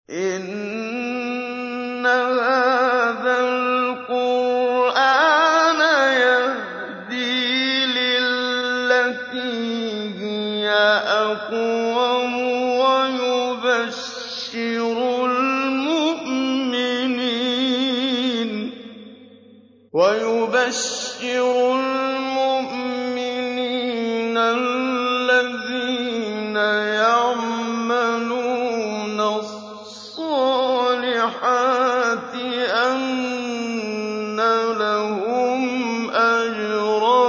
إِنَّ هَٰذَا الْقُرْآنَ يَهْدِي لِلَّتِي هِيَ أَقْوَمُ وَيُبَشِّرُ الْمُؤْمِنِينَ الَّذِينَ يَعْمَلُونَ الصَّالِحَاتِ أَنَّ لَهُمْ أَجْرًا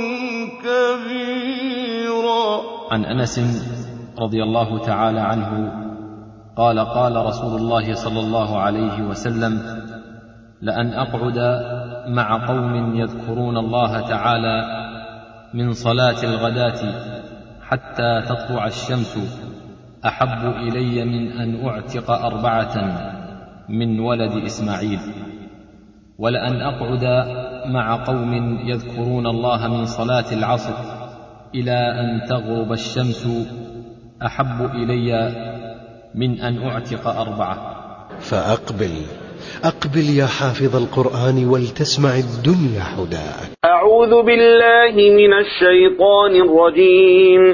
كَبِيرًا عن انس رضي الله تعالى عنه قال قال رسول الله صلى الله عليه وسلم لان اقعد مع قوم يذكرون الله تعالى من صلاه الغداه حتى تطلع الشمس احب الي من ان اعتق اربعه من ولد اسماعيل ولان اقعد مع قوم يذكرون الله من صلاه العصر الى ان تغرب الشمس احب الي من ان اعتق اربعه فأقبل أقبل يا حافظ القرآن ولتسمع الدنيا حداك أعوذ بالله من الشيطان الرجيم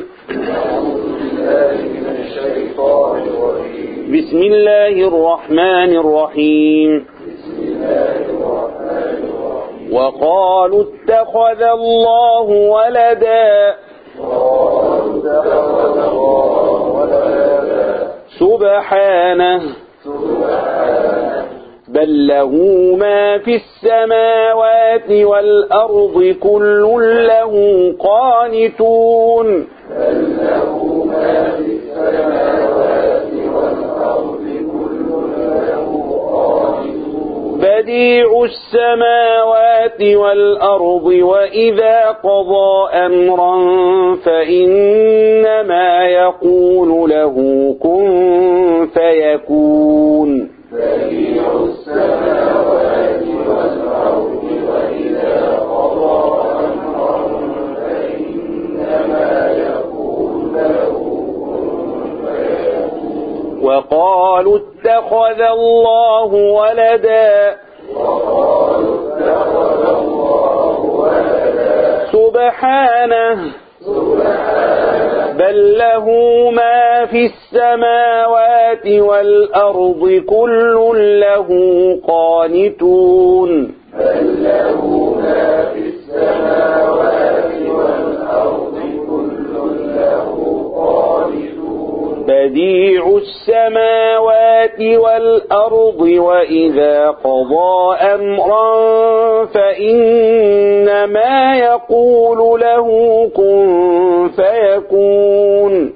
بسم الله الرحمن الرحيم وقالوا اتخذ الله ولدا سبحانه بل له ما في السماوات والأرض كل له قانتون بديع السماوات والأرض وإذا قضى أمرا فإنما يقول له كن فيكون وقالوا اتخذ الله ولدا سبحانه بل له ما في السماوات والأرض كل له قانتون بديع السماوات والأرض وإذا قضى أمرا فإنما يقول له كن فيكون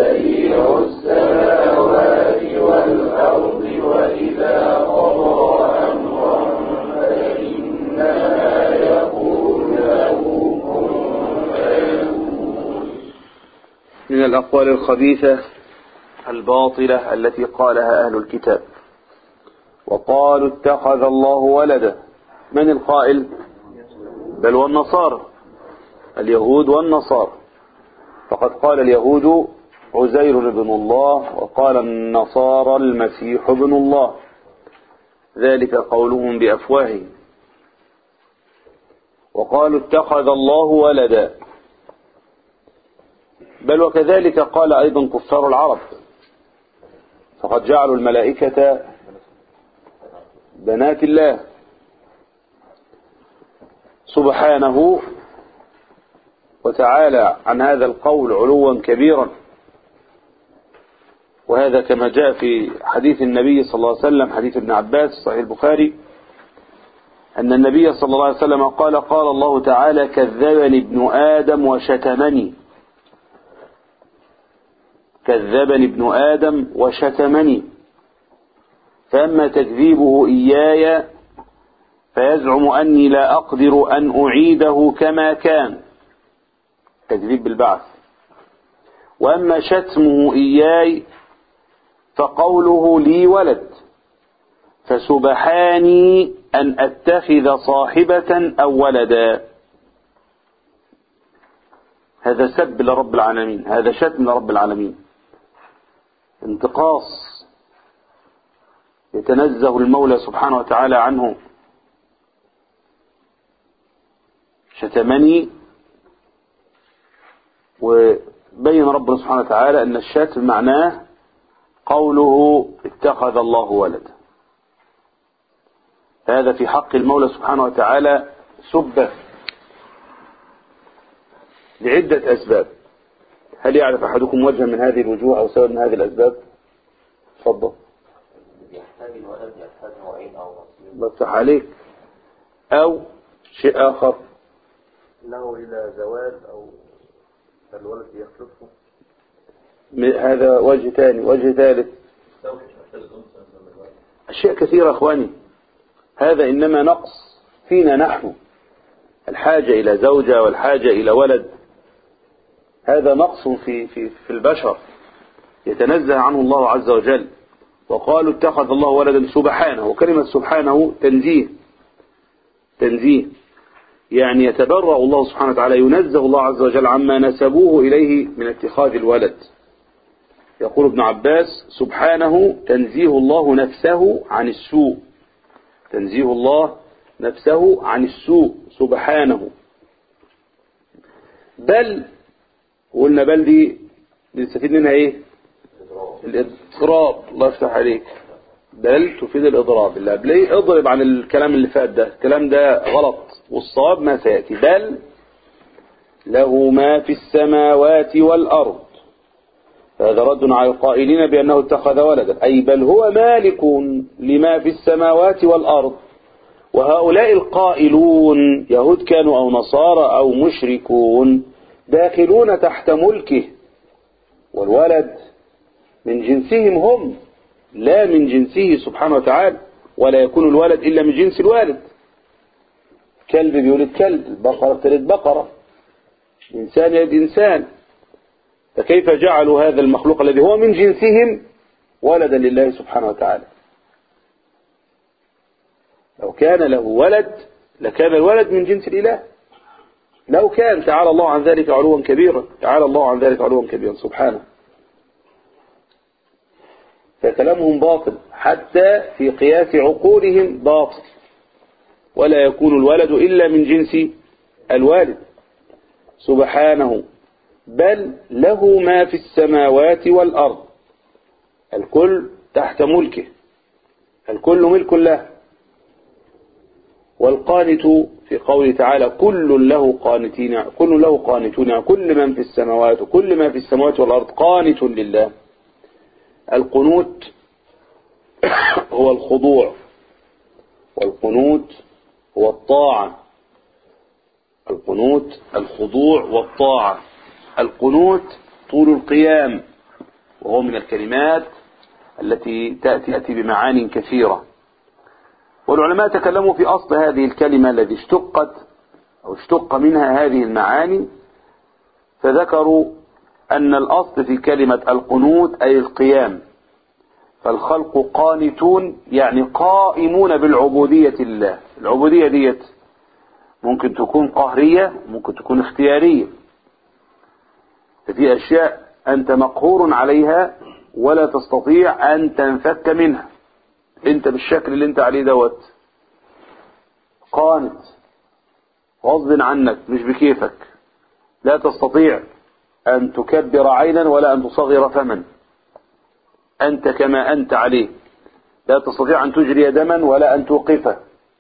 من الأقوال الخبيثة الباطلة التي قالها أهل الكتاب وقالوا اتخذ الله ولدا من القائل بل والنصارى اليهود والنصارى فقد قال اليهود عزير ابن الله وقال النصارى المسيح ابن الله ذلك قولهم بأفواههم وقالوا اتخذ الله ولدا بل وكذلك قال أيضا كفار العرب فقد جعلوا الملائكة بنات الله سبحانه وتعالى عن هذا القول علوا كبيرا وهذا كما جاء في حديث النبي صلى الله عليه وسلم حديث ابن عباس صحيح البخاري أن النبي صلى الله عليه وسلم قال قال الله تعالى كذبني ابن آدم وشتمني كذبني ابن آدم وشتمني فأما تكذيبه إياي فيزعم أني لا أقدر أن أعيده كما كان تكذيب بالبعث وأما شتمه إياي فقوله لي ولد فسبحاني أن أتخذ صاحبة أو ولدا هذا سب لرب العالمين هذا شتم لرب العالمين انتقاص يتنزه المولى سبحانه وتعالى عنه شتمني وبين ربنا سبحانه وتعالى أن الشتم معناه قوله اتخذ الله ولدا هذا في حق المولى سبحانه وتعالى سبة لعدة أسباب هل يعرف أحدكم وجها من هذه الوجوه أو سبب من هذه الأسباب تفضل يحتاج الولد يحتاج معين أو نصير بفتح عليك أو شيء آخر له إلى زواج أو الولد يخلفه م- هذا وجه ثاني وجه ثالث أشياء كثيرة أخواني هذا إنما نقص فينا نحن الحاجة إلى زوجة والحاجة إلى ولد هذا نقص في, في, في البشر يتنزه عنه الله عز وجل وقالوا اتخذ الله ولدا سبحانه وكلمة سبحانه تنزيه تنزيه يعني يتبرأ الله سبحانه وتعالى ينزه الله عز وجل عما نسبوه إليه من اتخاذ الولد يقول ابن عباس سبحانه تنزيه الله نفسه عن السوء تنزيه الله نفسه عن السوء سبحانه بل قلنا بل دي بنستفيد منها ايه الاضراب الله يفتح عليك بل تفيد الاضراب اللي قبليه اضرب عن الكلام اللي فات ده الكلام ده غلط والصواب ما سيأتي بل له ما في السماوات والأرض هذا رد على القائلين بأنه اتخذ ولدا أي بل هو مالك لما في السماوات والأرض وهؤلاء القائلون يهود كانوا أو نصارى أو مشركون داخلون تحت ملكه والولد من جنسهم هم لا من جنسه سبحانه وتعالى ولا يكون الولد إلا من جنس الوالد كلب بيولد كلب البقرة بتلد بقرة إنسان يلد إنسان فكيف جعلوا هذا المخلوق الذي هو من جنسهم ولدا لله سبحانه وتعالى لو كان له ولد لكان الولد من جنس الإله لو كان تعالى الله عن ذلك علوا كبيرا تعالى الله عن ذلك علوا كبيرا سبحانه فكلامهم باطل حتى في قياس عقولهم باطل ولا يكون الولد إلا من جنس الوالد سبحانه بل له ما في السماوات والأرض الكل تحت ملكه الكل ملك له والقانت في قوله تعالى كل له قانتين كل له قانتون كل من في السماوات وكل ما في السماوات والأرض قانت لله القنوت هو الخضوع والقنوت هو الطاعة القنوت الخضوع والطاعة القنوت طول القيام وهو من الكلمات التي تأتي, تأتي بمعاني كثيرة والعلماء تكلموا في أصل هذه الكلمة التي اشتقت أو اشتق منها هذه المعاني فذكروا أن الأصل في كلمة القنوت أي القيام فالخلق قانتون يعني قائمون بالعبودية لله العبودية ديت ممكن تكون قهرية ممكن تكون اختيارية ففي أشياء أنت مقهور عليها ولا تستطيع أن تنفك منها أنت بالشكل اللي أنت عليه دوت قانت غصب عنك مش بكيفك لا تستطيع أن تكبر عينا ولا أن تصغر فما أنت كما أنت عليه لا تستطيع أن تجري دما ولا أن توقفه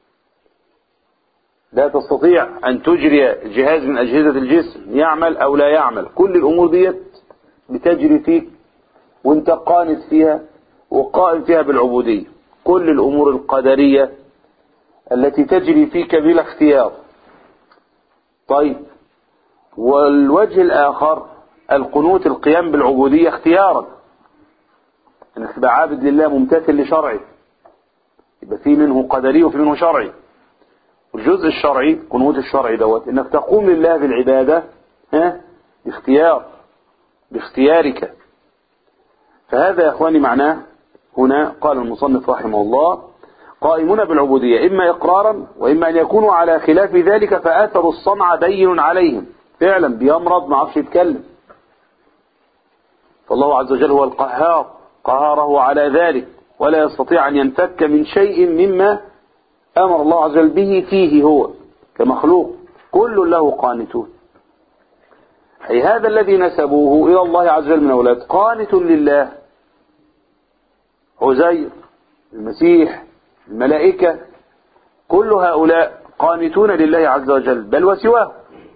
لا تستطيع أن تجري جهاز من أجهزة الجسم يعمل أو لا يعمل كل الأمور ديت بتجري فيك وانت قانت فيها وقائم فيها بالعبودية كل الأمور القدرية التي تجري فيك بلا اختيار طيب والوجه الآخر القنوت القيام بالعبودية اختيارا انك تبقى عابد لله ممتثل لشرعه يبقى في منه قدري وفي منه شرعي والجزء الشرعي قنوت الشرعي دوت انك تقوم لله بالعبادة ها باختيار باختيارك فهذا يا اخواني معناه هنا قال المصنف رحمه الله قائمون بالعبودية إما إقرارا وإما أن يكونوا على خلاف ذلك فآثروا الصنع بين عليهم فعلا بيمرض ما عرفش يتكلم فالله عز وجل هو القهار قهاره على ذلك ولا يستطيع أن ينفك من شيء مما أمر الله عز وجل به فيه هو كمخلوق كل له قانتون أي هذا الذي نسبوه إلى الله عز وجل من أولاد قانت لله عزير المسيح الملائكة كل هؤلاء قانتون لله عز وجل بل وسواه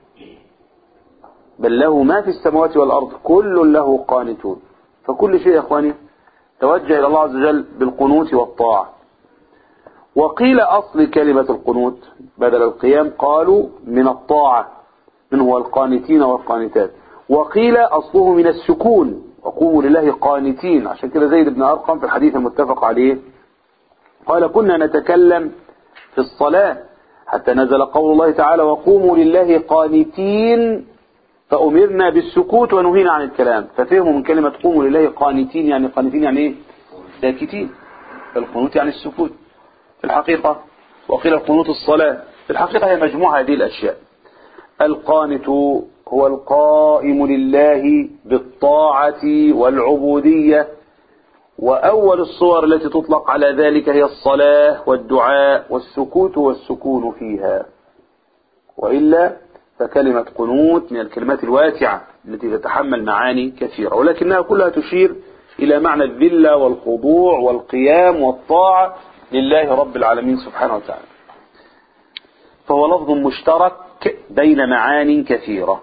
بل له ما في السماوات والأرض كل له قانتون فكل شيء يا إخواني توجه إلى الله عز وجل بالقنوت والطاعة وقيل أصل كلمة القنوت بدل القيام قالوا من الطاعة من هو القانتين والقانتات وقيل أصله من السكون وقوموا لله قانتين عشان كده زيد بن أرقم في الحديث المتفق عليه قال كنا نتكلم في الصلاة حتى نزل قول الله تعالى وقوموا لله قانتين فأمرنا بالسكوت ونهينا عن الكلام ففهموا من كلمة قوموا لله قانتين يعني قانتين يعني ايه ساكتين القنوت يعني السكوت في الحقيقة وقيل القنوت الصلاة في الحقيقة هي مجموعة هذه الأشياء القانت هو القائم لله بالطاعة والعبودية وأول الصور التي تطلق على ذلك هي الصلاة والدعاء والسكوت والسكون فيها وإلا فكلمة قنوت من الكلمات الواسعة التي تتحمل معاني كثيرة ولكنها كلها تشير إلى معنى الذلة والخضوع والقيام والطاعة لله رب العالمين سبحانه وتعالى فهو لفظ مشترك بين معان كثيرة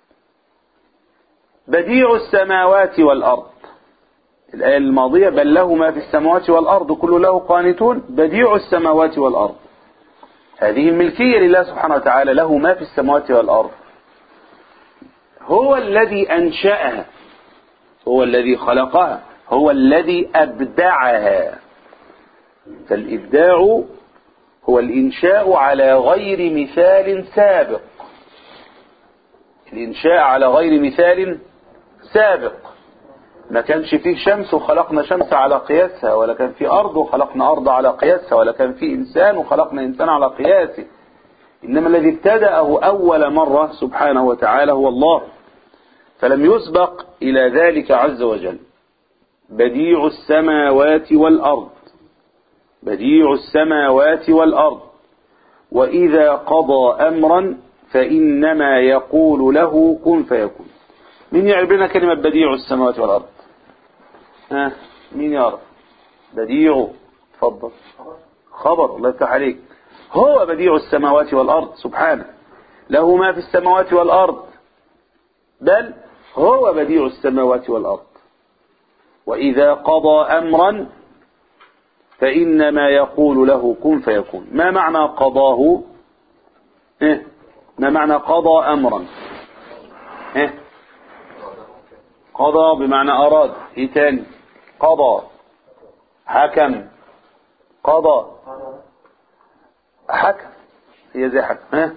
بديع السماوات والأرض الآية الماضية بل له ما في السماوات والأرض كل له قانتون بديع السماوات والأرض هذه الملكية لله سبحانه وتعالى له ما في السماوات والأرض هو الذي أنشأها هو الذي خلقها هو الذي أبدعها فالإبداع هو الإنشاء على غير مثال سابق الإنشاء على غير مثال سابق ما كانش فيه شمس وخلقنا شمس على قياسها ولا كان في أرض وخلقنا أرض على قياسها ولا كان في إنسان وخلقنا إنسان على قياسه إنما الذي ابتدأه أول مرة سبحانه وتعالى هو الله فلم يسبق إلى ذلك عز وجل بديع السماوات والأرض بديع السماوات والأرض وإذا قضى أمرا فإنما يقول له كن فيكون مين يعرف لنا كلمة بديع السماوات والأرض ها مين يعرف بديع تفضل خبر الله يفتح عليك هو بديع السماوات والأرض سبحانه له ما في السماوات والأرض بل هو بديع السماوات والأرض وإذا قضى أمرا فإنما يقول له كن فيكون ما معنى قضاه إيه؟ ما معنى قضى أمرا إيه؟ قضى بمعنى أراد إيه تاني قضى حكم قضى حكم هي زي حكم ها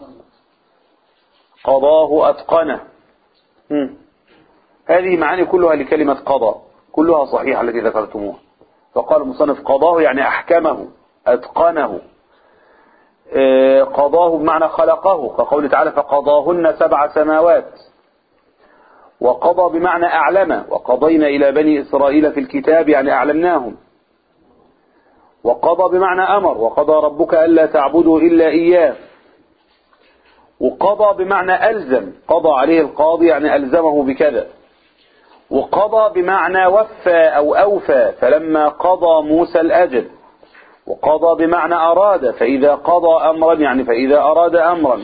قضاه أتقنه مم. هذه معاني كلها لكلمة قضى كلها صحيحة التي ذكرتموها فقال المصنف قضاه يعني أحكمه أتقنه آه، قضاه بمعنى خلقه كقوله تعالى فقضاهن سبع سماوات وقضى بمعنى أعلم وقضينا إلى بني إسرائيل في الكتاب يعني أعلمناهم وقضى بمعنى أمر وقضى ربك ألا تعبدوا إلا إياه وقضى بمعنى ألزم قضى عليه القاضي يعني ألزمه بكذا وقضى بمعنى وفى أو أوفى فلما قضى موسى الأجل وقضى بمعنى أراد فإذا قضى أمرا يعني فإذا أراد أمرا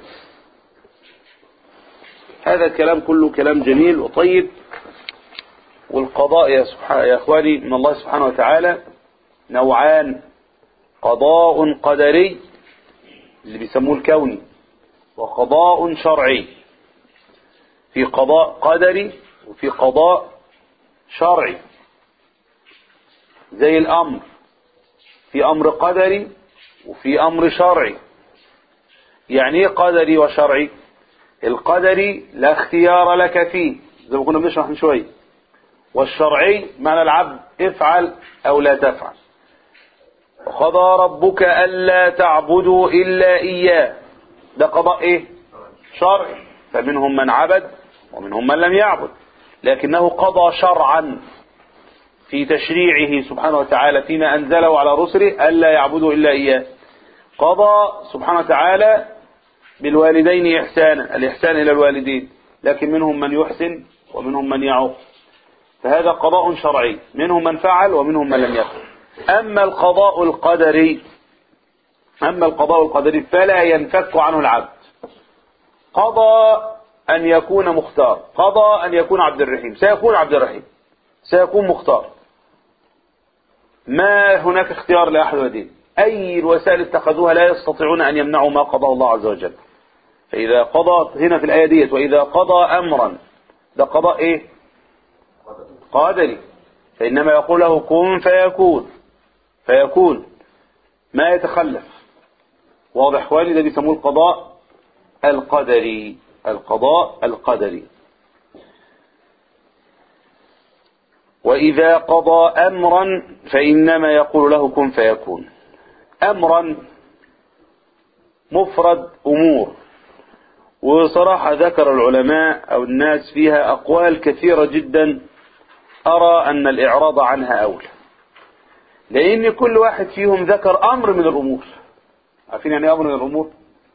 هذا الكلام كله كلام جميل وطيب والقضاء يا, سبحانه يا أخواني من الله سبحانه وتعالى نوعان قضاء قدري اللي بيسموه الكوني وقضاء شرعي في قضاء قدري وفي قضاء شرعي زي الأمر في أمر قدري وفي أمر شرعي يعني ايه قدري وشرعي القدري لا اختيار لك فيه زي ما كنا بنشرح من شوية والشرعي معنى العبد افعل أو لا تفعل وقضى ربك ألا تعبدوا إلا إياه ده قضاء ايه شرعي فمنهم من عبد ومنهم من لم يعبد لكنه قضى شرعا في تشريعه سبحانه وتعالى فيما أنزله على رسله ألا يعبدوا إلا إياه قضى سبحانه وتعالى بالوالدين إحسانا الإحسان إلى الوالدين لكن منهم من يحسن ومنهم من يعوق فهذا قضاء شرعي منهم من فعل ومنهم من لم يفعل أما القضاء القدري أما القضاء القدري فلا ينفك عنه العبد قضى أن يكون مختار قضى أن يكون عبد الرحيم سيكون عبد الرحيم سيكون مختار ما هناك اختيار لأحد الدين أي الوسائل اتخذوها لا يستطيعون أن يمنعوا ما قضى الله عز وجل فإذا قضى هنا في الآية ديت وإذا قضى أمرا ده قضاء إيه قادري فإنما يقول له كن فيكون فيكون ما يتخلف واضح اخواني ده بيسموه القضاء القدري القضاء القدري وإذا قضى أمرا فإنما يقول له كن فيكون أمرا مفرد أمور وصراحة ذكر العلماء أو الناس فيها أقوال كثيرة جدا أرى أن الإعراض عنها أولى لأن كل واحد فيهم ذكر أمر من الأمور عارفين يعني إيه أمر من الأمور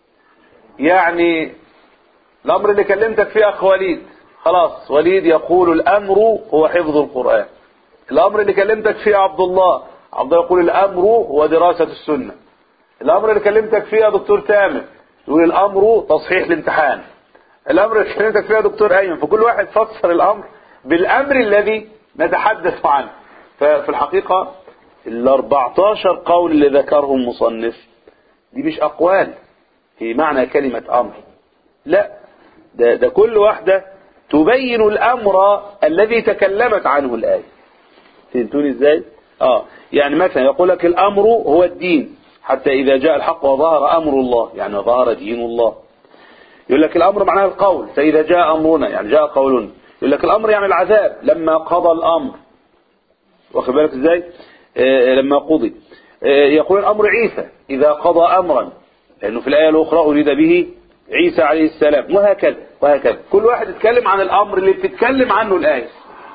يعني الأمر اللي كلمتك فيه أخ وليد خلاص وليد يقول الأمر هو حفظ القرآن الأمر اللي كلمتك فيه عبد الله عبد الله يقول الأمر هو دراسة السنة الأمر اللي كلمتك فيه يا دكتور تامر يقول الأمر تصحيح الامتحان الأمر اللي كلمتك فيه يا دكتور أيمن فكل واحد فسر الأمر بالأمر الذي نتحدث عنه ففي الحقيقة ال 14 قول اللي ذكرهم مصنف دي مش أقوال في معنى كلمة أمر لا ده, ده كل واحدة تبين الأمر الذي تكلمت عنه الآية فهمتوني ازاي اه يعني مثلا يقول لك الأمر هو الدين حتى إذا جاء الحق وظهر أمر الله يعني ظهر دين الله يقول لك الأمر معناه القول فإذا جاء أمرنا يعني جاء قولنا يقول لك الأمر يعني العذاب لما قضى الأمر واخد بالك ازاي آه لما قضي آه يقول الأمر عيسى إذا قضى أمرا لأنه في الآية الأخرى أريد به عيسى عليه السلام وهكذا وهكذا كل واحد يتكلم عن الأمر اللي بتتكلم عنه الآية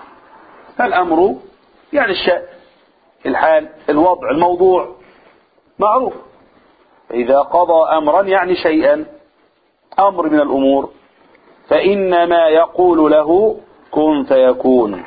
فالأمر يعني الشأن الحال الوضع الموضوع معروف فإذا قضى أمرا يعني شيئا أمر من الأمور فإنما يقول له كن فيكون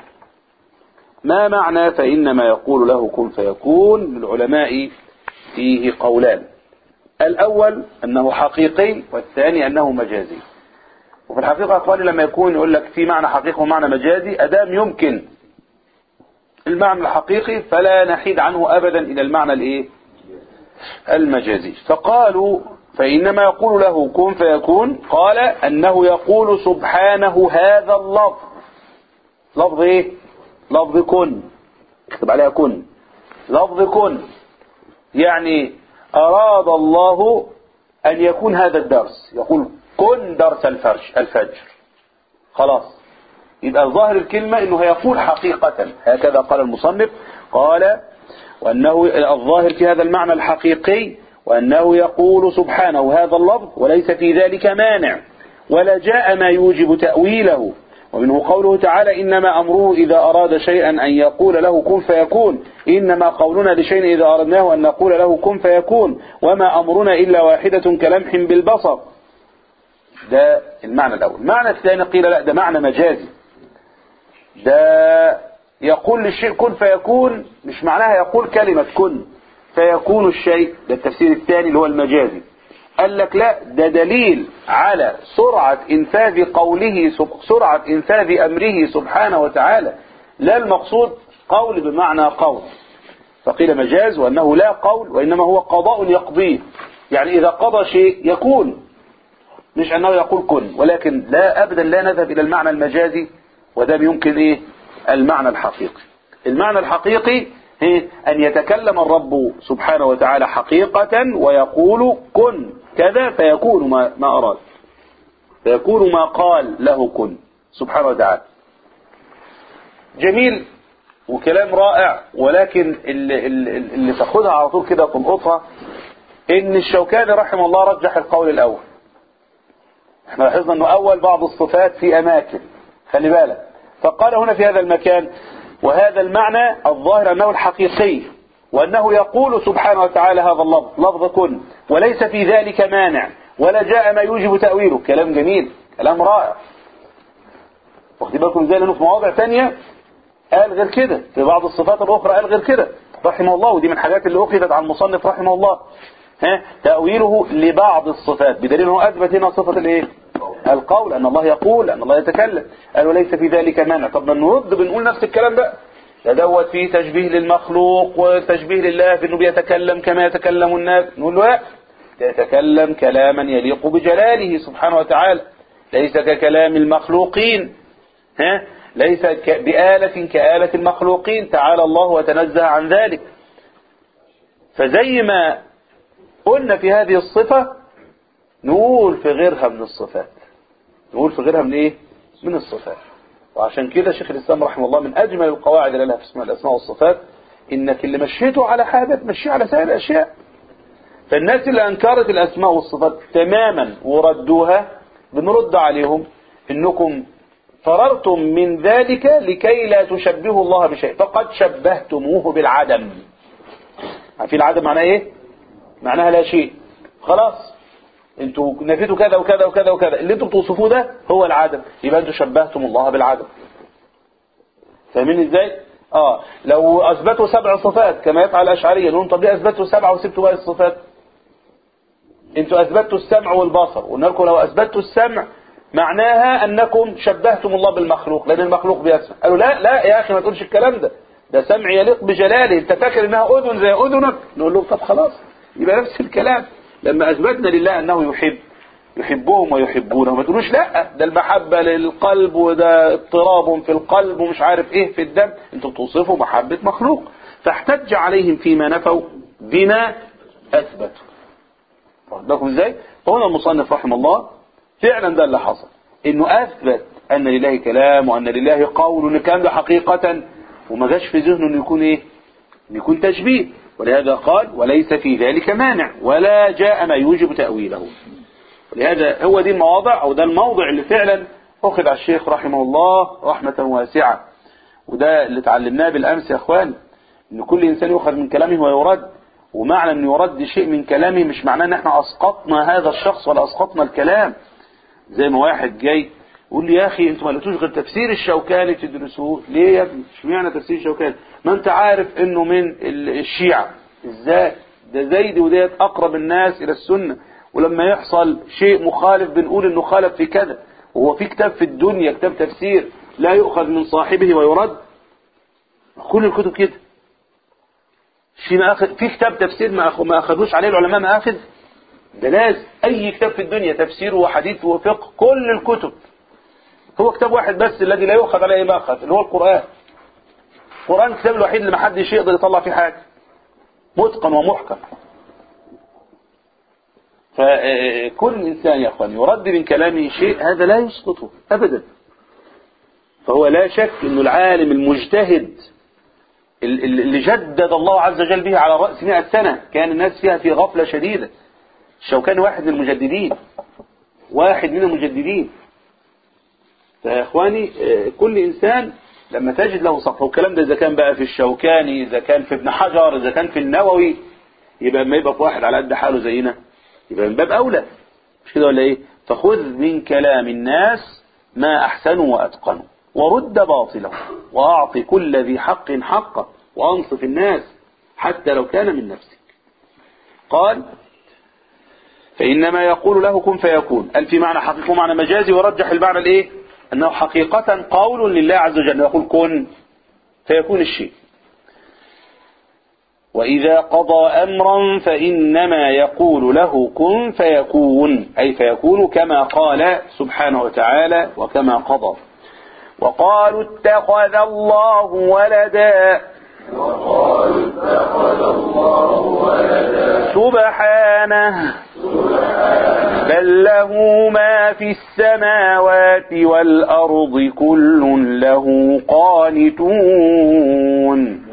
ما معنى فإنما يقول له كن فيكون للعلماء فيه قولان الأول أنه حقيقي والثاني أنه مجازي وفي الحقيقة أخواني لما يكون يقول لك في معنى حقيقي ومعنى مجازي أدام يمكن المعنى الحقيقي فلا نحيد عنه أبدا إلى المعنى الإيه المجازي فقالوا فإنما يقول له كن فيكون قال أنه يقول سبحانه هذا اللفظ لفظ إيه لفظ كن اكتب عليها كن لفظ كن يعني أراد الله أن يكون هذا الدرس يقول كن درس الفرش الفجر خلاص يبقى ظاهر الكلمة انه يقول حقيقة هكذا قال المصنف قال وانه الظاهر في هذا المعنى الحقيقي وانه يقول سبحانه هذا اللفظ وليس في ذلك مانع ولا جاء ما يوجب تأويله ومنه قوله تعالى إنما أمره إذا أراد شيئا أن يقول له كن فيكون إنما قولنا لشيء إذا أردناه أن نقول له كن فيكون وما أمرنا إلا واحدة كلمح بالبصر ده المعنى الأول المعنى الثاني قيل لا ده معنى مجازي ده يقول للشيء كن فيكون مش معناها يقول كلمة كن فيكون الشيء ده التفسير الثاني اللي هو المجازي قال لك لا ده دليل على سرعة انفاذ قوله سرعة انفاذ امره سبحانه وتعالى لا المقصود قول بمعنى قول فقيل مجاز وانه لا قول وانما هو قضاء يقضيه يعني اذا قضى شيء يكون مش انه يقول كن ولكن لا ابدا لا نذهب الى المعنى المجازي وده يمكن ايه المعنى الحقيقي المعنى الحقيقي هي ان يتكلم الرب سبحانه وتعالى حقيقة ويقول كن كذا فيكون ما, ما اراد فيكون ما قال له كن سبحانه وتعالى جميل وكلام رائع ولكن اللي, اللي, اللي تاخدها على طول كده تلقطها ان الشوكاني رحمه الله رجح القول الاول احنا لاحظنا انه اول بعض الصفات في اماكن خلي بالك فقال هنا في هذا المكان وهذا المعنى الظاهر أنه الحقيقي وأنه يقول سبحانه وتعالى هذا اللفظ لفظ كن وليس في ذلك مانع ولا جاء ما يوجب تأويله كلام جميل كلام رائع واخدين بالكم ازاي لانه في مواضع ثانيه قال غير كده في بعض الصفات الاخرى قال غير كده رحمه الله ودي من الحاجات اللي اخذت عن المصنف رحمه الله ها تاويله لبعض الصفات بدليل انه اثبت هنا صفه الايه القول ان الله يقول ان الله يتكلم قال وليس في ذلك مانع طب ما نرد بنقول نفس الكلام بقى ده دوت فيه تشبيه للمخلوق وتشبيه لله في انه بيتكلم كما يتكلم الناس نقول له لا يتكلم كلاما يليق بجلاله سبحانه وتعالى ليس ككلام المخلوقين ها ليس ك- بآلة كآلة المخلوقين تعالى الله وتنزه عن ذلك فزي ما قلنا في هذه الصفة نقول في غيرها من الصفات نقول في غيرها من ايه من الصفات وعشان كده شيخ الإسلام رحمه الله من أجمل القواعد اللي لها في اسماء الأسماء والصفات إنك اللي مشيته على حاجة تمشيه على سائر الأشياء فالناس اللي أنكرت الأسماء والصفات تماما وردوها بنرد عليهم إنكم فررتم من ذلك لكي لا تشبهوا الله بشيء فقد شبهتموه بالعدم عارفين العدم معناه ايه معناها لا شيء خلاص انتوا نفيتوا كذا وكذا وكذا وكذا اللي انتوا بتوصفوه ده هو العدم يبقى انتوا شبهتم الله بالعدم فاهمين ازاي اه لو اثبتوا سبع صفات كما يفعل الاشعريه نقول طب ليه اثبتوا سبعه وسبتوا باقي الصفات انتوا اثبتوا السمع والبصر قلنا لكم لو اثبتوا السمع معناها انكم شبهتم الله بالمخلوق لان المخلوق بيسمع قالوا لا لا يا اخي ما تقولش الكلام ده ده سمع يليق بجلاله انت فاكر انها اذن زي اذنك نقول له طب خلاص يبقى نفس الكلام لما اثبتنا لله انه يحب يحبهم ويحبونه ما تقولوش لا ده المحبة للقلب وده اضطراب في القلب ومش عارف ايه في الدم انتوا بتوصفوا محبة مخلوق فاحتج عليهم فيما نفوا بما اثبتوا واخد بالكم ازاي فهنا المصنف رحمه الله فعلا ده اللي حصل انه اثبت ان لله كلام وان لله قول وان الكلام ده حقيقة وما جاش في ذهنه انه يكون ايه انه يكون تشبيه ولهذا قال وليس في ذلك مانع ولا جاء ما يوجب تأويله ولهذا هو دي المواضع او ده الموضع اللي فعلا اخذ على الشيخ رحمه الله رحمة واسعة وده اللي اتعلمناه بالامس يا اخوان ان كل انسان يؤخذ من كلامه ويرد ومعنى ان يرد شيء من كلامه مش معناه ان احنا اسقطنا هذا الشخص ولا اسقطنا الكلام زي ما واحد جاي يقول لي يا اخي انتوا ما لقيتوش غير تفسير الشوكاني تدرسوه ليه يا ابني اشمعنى تفسير الشوكاني ما انت عارف انه من ال- الشيعة ازاي ده زيد وديت اقرب الناس الى السنة ولما يحصل شيء مخالف بنقول انه خالف في كذا وهو في كتاب في الدنيا كتاب تفسير لا يؤخذ من صاحبه ويرد كل الكتب كده في مآخذ في كتاب تفسير ما أخ- ما اخذوش عليه العلماء مآخذ ده لازم اي كتاب في الدنيا تفسير وحديث وفقه كل الكتب هو كتاب واحد بس الذي لا يؤخذ عليه مأخذ اللي هو القرآن القرآن الكتاب الوحيد اللي محدش يقدر يطلع فيه حاجة متقن ومحكم فكل إنسان يا أخوان يرد من كلامه شيء هذا لا يسقطه أبدا فهو لا شك أنه العالم المجتهد ال- ال- اللي جدد الله عز وجل به على رأس مئة سنة كان الناس فيها في غفلة شديدة الشوكاني واحد من المجددين واحد من المجددين فيا إخواني آه، كل إنسان لما تجد له صفحة والكلام ده إذا كان بقى في الشوكاني إذا كان في ابن حجر إذا كان في النووي يبقى ما يبقى في واحد على قد حاله زينا يبقى من باب أولى مش كده ولا إيه فخذ من كلام الناس ما أحسنوا وأتقنوا ورد باطله وأعط كل ذي حق حقه وأنصف الناس حتى لو كان من نفسك قال فإنما يقول له كن فيكون قال في معنى حقيقي ومعنى مجازي ورجح المعنى الإيه أنه حقيقة قول لله عز وجل يقول كن فيكون الشيء وإذا قضى أمرا فإنما يقول له كن فيكون أي فيكون كما قال سبحانه وتعالى وكما قضى وقالوا اتخذ الله ولدا سبحانه بل له ما في السماوات والأرض كل له قانتون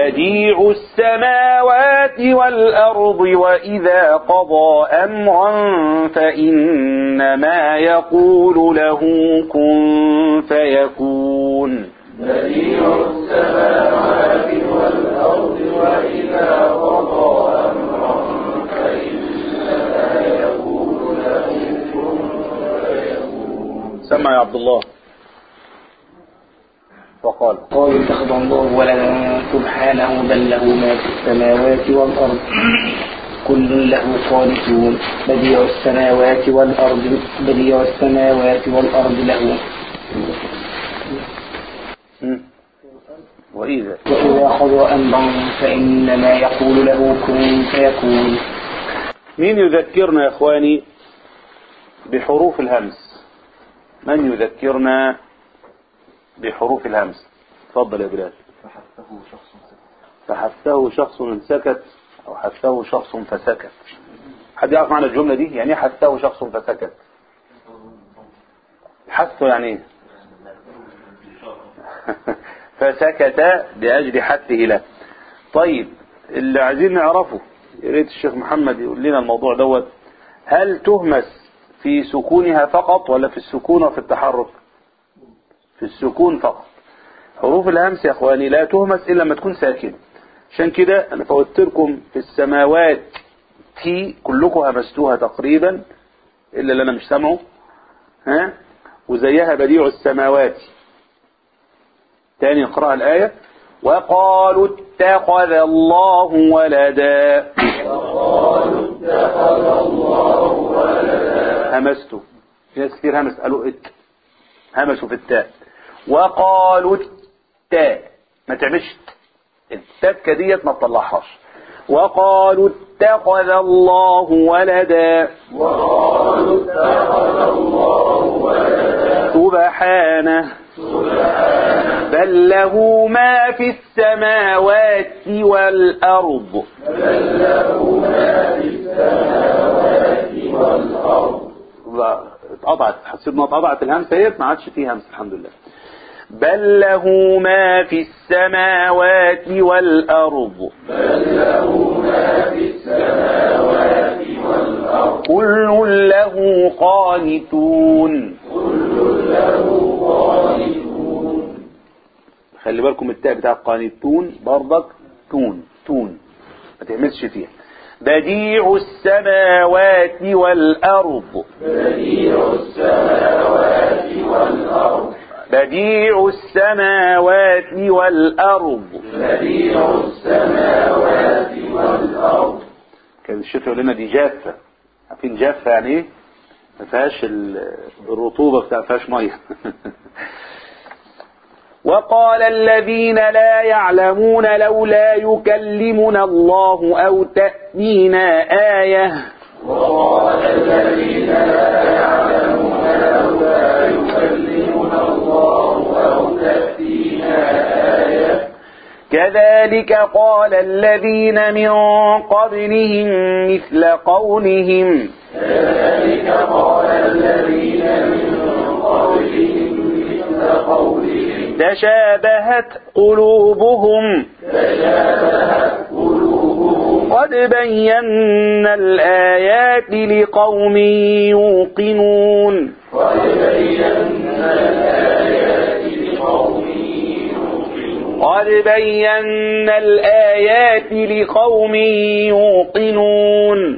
بديع السماوات والأرض وإذا قضى أمرا فإنما يقول له كن فيكون سمع يا عبد الله وقال قالوا اتخذ الله ولدا سبحانه بل له ما في السماوات والأرض كل له قانتون بديع السماوات والأرض بديع السماوات والأرض له مم. وإذا وإذا قضى أمرا فإنما يقول له كن فيكون مين يذكرنا يا إخواني بحروف الهمس من يذكرنا بحروف الهمس تفضل يا بلال فحثه شخص سكت أو حثه شخص فسكت حد يعرف معنى الجملة دي يعني ايه حثه شخص فسكت حثه يعني ايه فسكت بأجل حثه له طيب اللي عايزين نعرفه يا ريت الشيخ محمد يقول لنا الموضوع دوت هل تهمس في سكونها فقط ولا في السكون وفي التحرك في السكون فقط حروف الهمس يا اخواني لا تهمس الا لما تكون ساكنه عشان كده انا فوتت لكم في السماوات تي كلكم همستوها تقريبا الا اللي انا مش سامعه ها وزيها بديع السماوات تاني اقرأ الآية وقالوا اتخذ الله ولدا همسته في ناس كتير همس قالوا ات همسوا في التاء وقالوا التاء ما تعملش التكة ديت ما تطلعهاش وقالوا اتخذ الله ولدا سبحانه بل له ما في السماوات والأرض لا، اتقطعت حسيت انها اتقطعت الهمسه اهي ما عادش فيه همس الحمد لله بل له ما في السماوات والأرض كل له قانتون خلي بالكم التاء بتاع قانتون برضك تون تون ما تعملش فيها بديع السماوات والأرض بديع السماوات والأرض بديع السماوات والأرض كان الشيخ يقول لنا دي جافة عارفين جافة يعني ايه ما فيهاش ال- الرطوبة بتاع ما فيهاش مية وقال الذين لا يعلمون لولا يكلمنا الله أو تأتينا آية كذلك قال الذين من قبلهم مثل قولهم تشابهت قلوبهم قد بينا الآيات لقوم يوقنون قد بينا الآيات لقوم يوقنون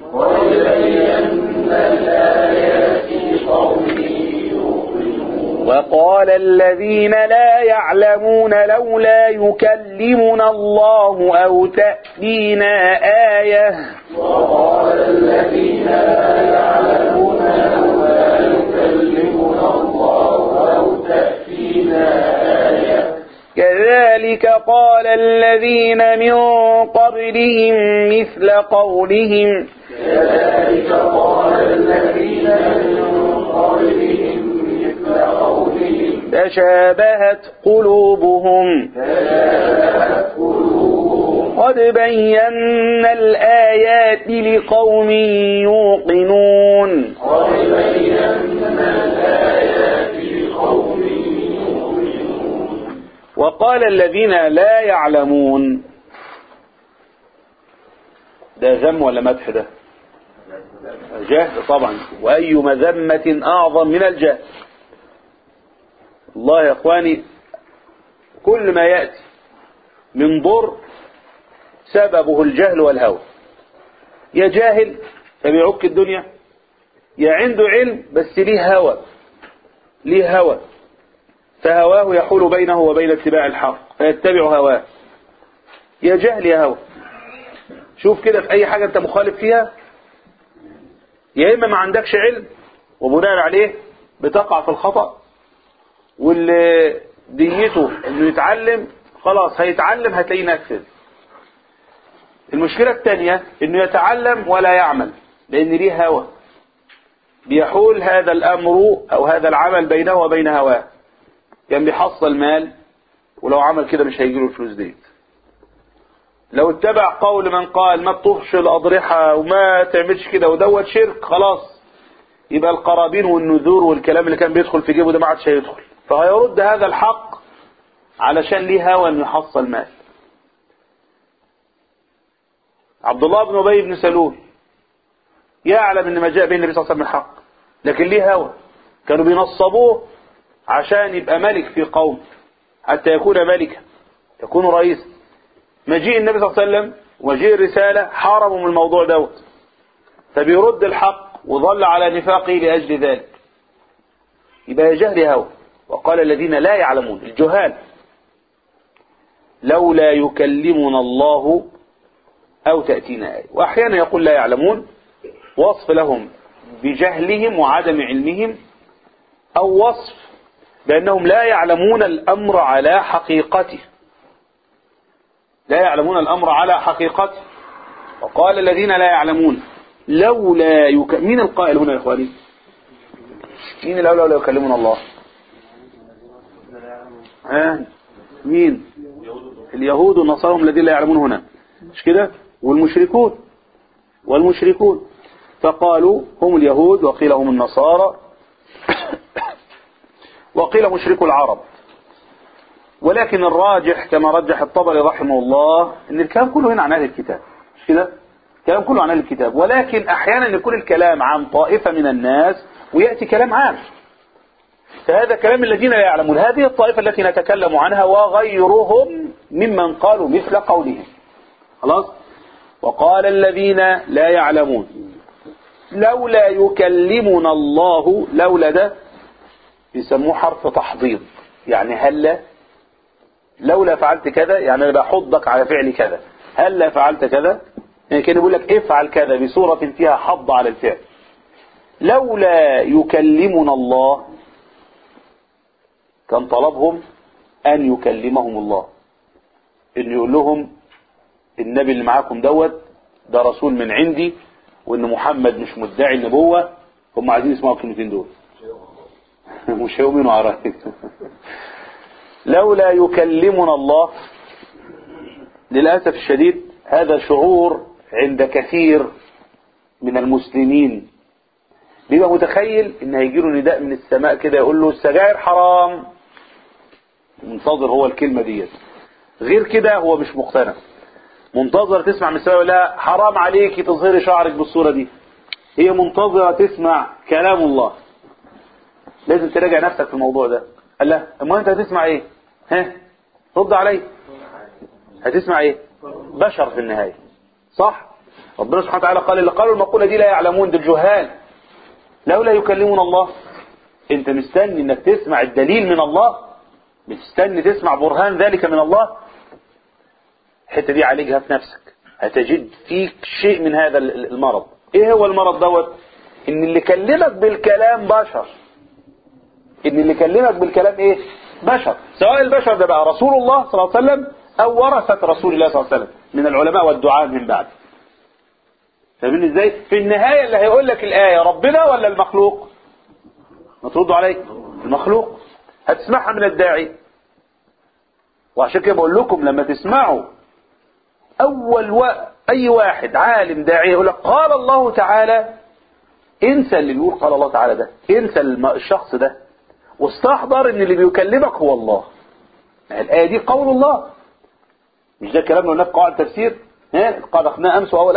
وقال الذين لا يعلمون لولا يكلمنا الله أو تأتينا آية كذلك قال الذين من قبلهم مثل قولهم تشابهت قلوبهم قد بينا الآيات لقوم يوقنون وقال الذين لا يعلمون ده ذم ولا مدح ده جهل طبعا وأي مذمة أعظم من الجهل الله يا إخواني كل ما يأتي من ضر سببه الجهل والهوى يا جاهل فبيعك الدنيا يا عنده علم بس ليه هوى ليه هوى فهواه يحول بينه وبين اتباع الحق فيتبع هواه يا جهل يا هوى شوف كده في اي حاجة انت مخالف فيها يا اما ما عندكش علم وبناء عليه بتقع في الخطأ واللي ديته انه يتعلم خلاص هيتعلم هتلاقيه نفذ المشكلة الثانية انه يتعلم ولا يعمل لان ليه هوى بيحول هذا الامر او هذا العمل بينه وبين هواه كان بيحصل مال ولو عمل كده مش هيجيله الفلوس دي لو اتبع قول من قال ما تطفش الأضرحة وما تعملش كده ودوت شرك خلاص يبقى القرابين والنذور والكلام اللي كان بيدخل في جيبه ده ما عادش هيدخل فهيرد هذا الحق علشان ليه هوى انه يحصل مال عبد الله بن ابي بن سلول يعلم ان ما جاء به النبي صلى الله عليه وسلم الحق لكن ليه هوى كانوا بينصبوه عشان يبقى ملك في قوم حتى يكون ملكا يكون رئيسا مجيء النبي صلى الله عليه وسلم وجيء الرسالة حاربوا من الموضوع دوت فبيرد الحق وظل على نفاقه لأجل ذلك يبقى جهل هوى وقال الذين لا يعلمون الجهال لولا يكلمنا الله أو تأتينا آية وأحيانا يقول لا يعلمون وصف لهم بجهلهم وعدم علمهم أو وصف بأنهم لا يعلمون الأمر على حقيقته لا يعلمون الأمر على حقيقته وقال الذين لا يعلمون لولا يك... مين القائل هنا يا إخواني مين الأولى لولا يكلمون الله ها مين اليهود والنصارى هم الذين لا يعلمون هنا مش كده والمشركون والمشركون فقالوا هم اليهود وقيل هم النصارى وقيل مشرك العرب ولكن الراجح كما رجح الطبري رحمه الله ان الكلام كله هنا عن اهل الكتاب مش كده الكلام كله عن اهل الكتاب ولكن احيانا يكون الكلام عن طائفة من الناس ويأتي كلام عام فهذا كلام الذين لا يعلمون هذه الطائفة التي نتكلم عنها وغيرهم ممن قالوا مثل قولهم خلاص وقال الذين لا يعلمون لولا يكلمنا الله لولا ده يسموه حرف تحضيض يعني هلا لولا فعلت كذا يعني انا بحضك على فعل كذا هلا فعلت كذا يعني كان يقول لك افعل كذا بصورة فيها حض على الفعل لولا يكلمنا الله كان طلبهم ان يكلمهم الله ان يقول لهم النبي اللي معاكم دوت ده رسول من عندي وان محمد مش مدعي النبوة هم عايزين يسمعوا الكلمتين دول مش هيؤمنوا على لولا يكلمنا الله للأسف الشديد هذا شعور عند كثير من المسلمين بيبقى متخيل ان هيجيله نداء من السماء كده يقول له السجاير حرام منتظر هو الكلمة ديت غير كده هو مش مقتنع منتظر تسمع من السماء لا حرام عليكي تظهري شعرك بالصورة دي هي منتظرة تسمع كلام الله لازم تراجع نفسك في الموضوع ده قال لا اما انت هتسمع ايه ها رد علي هتسمع ايه بشر في النهاية صح ربنا سبحانه وتعالى قال اللي قالوا المقولة دي لا يعلمون دول جهال لولا يكلمون الله انت مستني انك تسمع الدليل من الله مستني تسمع برهان ذلك من الله الحته دي عالجها في نفسك هتجد فيك شيء من هذا المرض ايه هو المرض دوت ان اللي كلمك بالكلام بشر ان اللي كلمك بالكلام ايه بشر سواء البشر ده بقى رسول الله صلى الله عليه وسلم او ورثة رسول الله صلى الله عليه وسلم من العلماء والدعاء من بعد فاهمين ازاي في النهاية اللي هيقول لك الآية ربنا ولا المخلوق ما تردوا علي المخلوق هتسمعها من الداعي وعشان كده بقول لكم لما تسمعوا اول و... اي واحد عالم داعية يقول لك قال الله تعالى انسى اللي بيقول قال الله تعالى ده انسى الم... الشخص ده واستحضر ان اللي بيكلمك هو الله الآية دي قول الله مش ده كلام قلنا في قواعد التفسير ها قاعدة اخذناها امس واول امس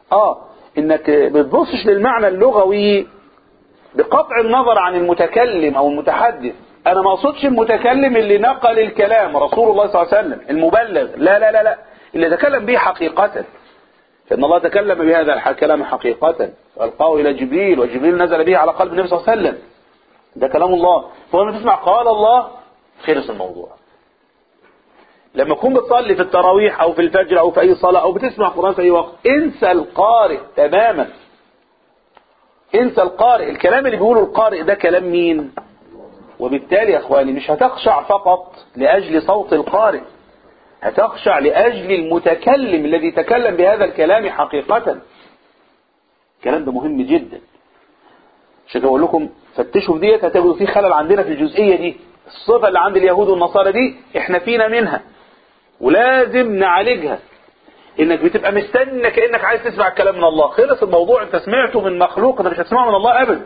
اه انك بتبصش للمعنى اللغوي بقطع النظر عن المتكلم او المتحدث انا ما اقصدش المتكلم اللي نقل الكلام رسول الله صلى الله عليه وسلم المبلغ لا لا لا لا اللي تكلم به حقيقة فإن الله تكلم بهذا الكلام حقيقة فألقاه إلى جبريل وجبريل نزل به على قلب النبي صلى الله عليه وسلم ده كلام الله فلما تسمع قال الله خلص الموضوع لما تكون بتصلي في التراويح أو في الفجر أو في أي صلاة أو بتسمع قرآن في أي وقت انسى القارئ تماما انسى القارئ الكلام اللي بيقوله القارئ ده كلام مين وبالتالي يا اخواني مش هتخشع فقط لأجل صوت القارئ هتخشع لأجل المتكلم الذي تكلم بهذا الكلام حقيقة الكلام ده مهم جدا عشان كده بقول لكم فتشوا في ديت هتجدوا في خلل عندنا في الجزئية دي الصفة اللي عند اليهود والنصارى دي احنا فينا منها ولازم نعالجها انك بتبقى مستنى كانك عايز تسمع الكلام من الله خلص الموضوع انت سمعته من مخلوق انت مش هتسمعه من الله ابدا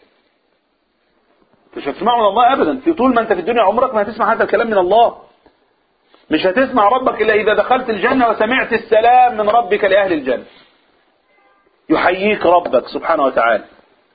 مش هتسمعه من الله ابدا في طول ما انت في الدنيا عمرك ما هتسمع هذا الكلام من الله مش هتسمع ربك الا اذا دخلت الجنة وسمعت السلام من ربك لاهل الجنة يحييك ربك سبحانه وتعالى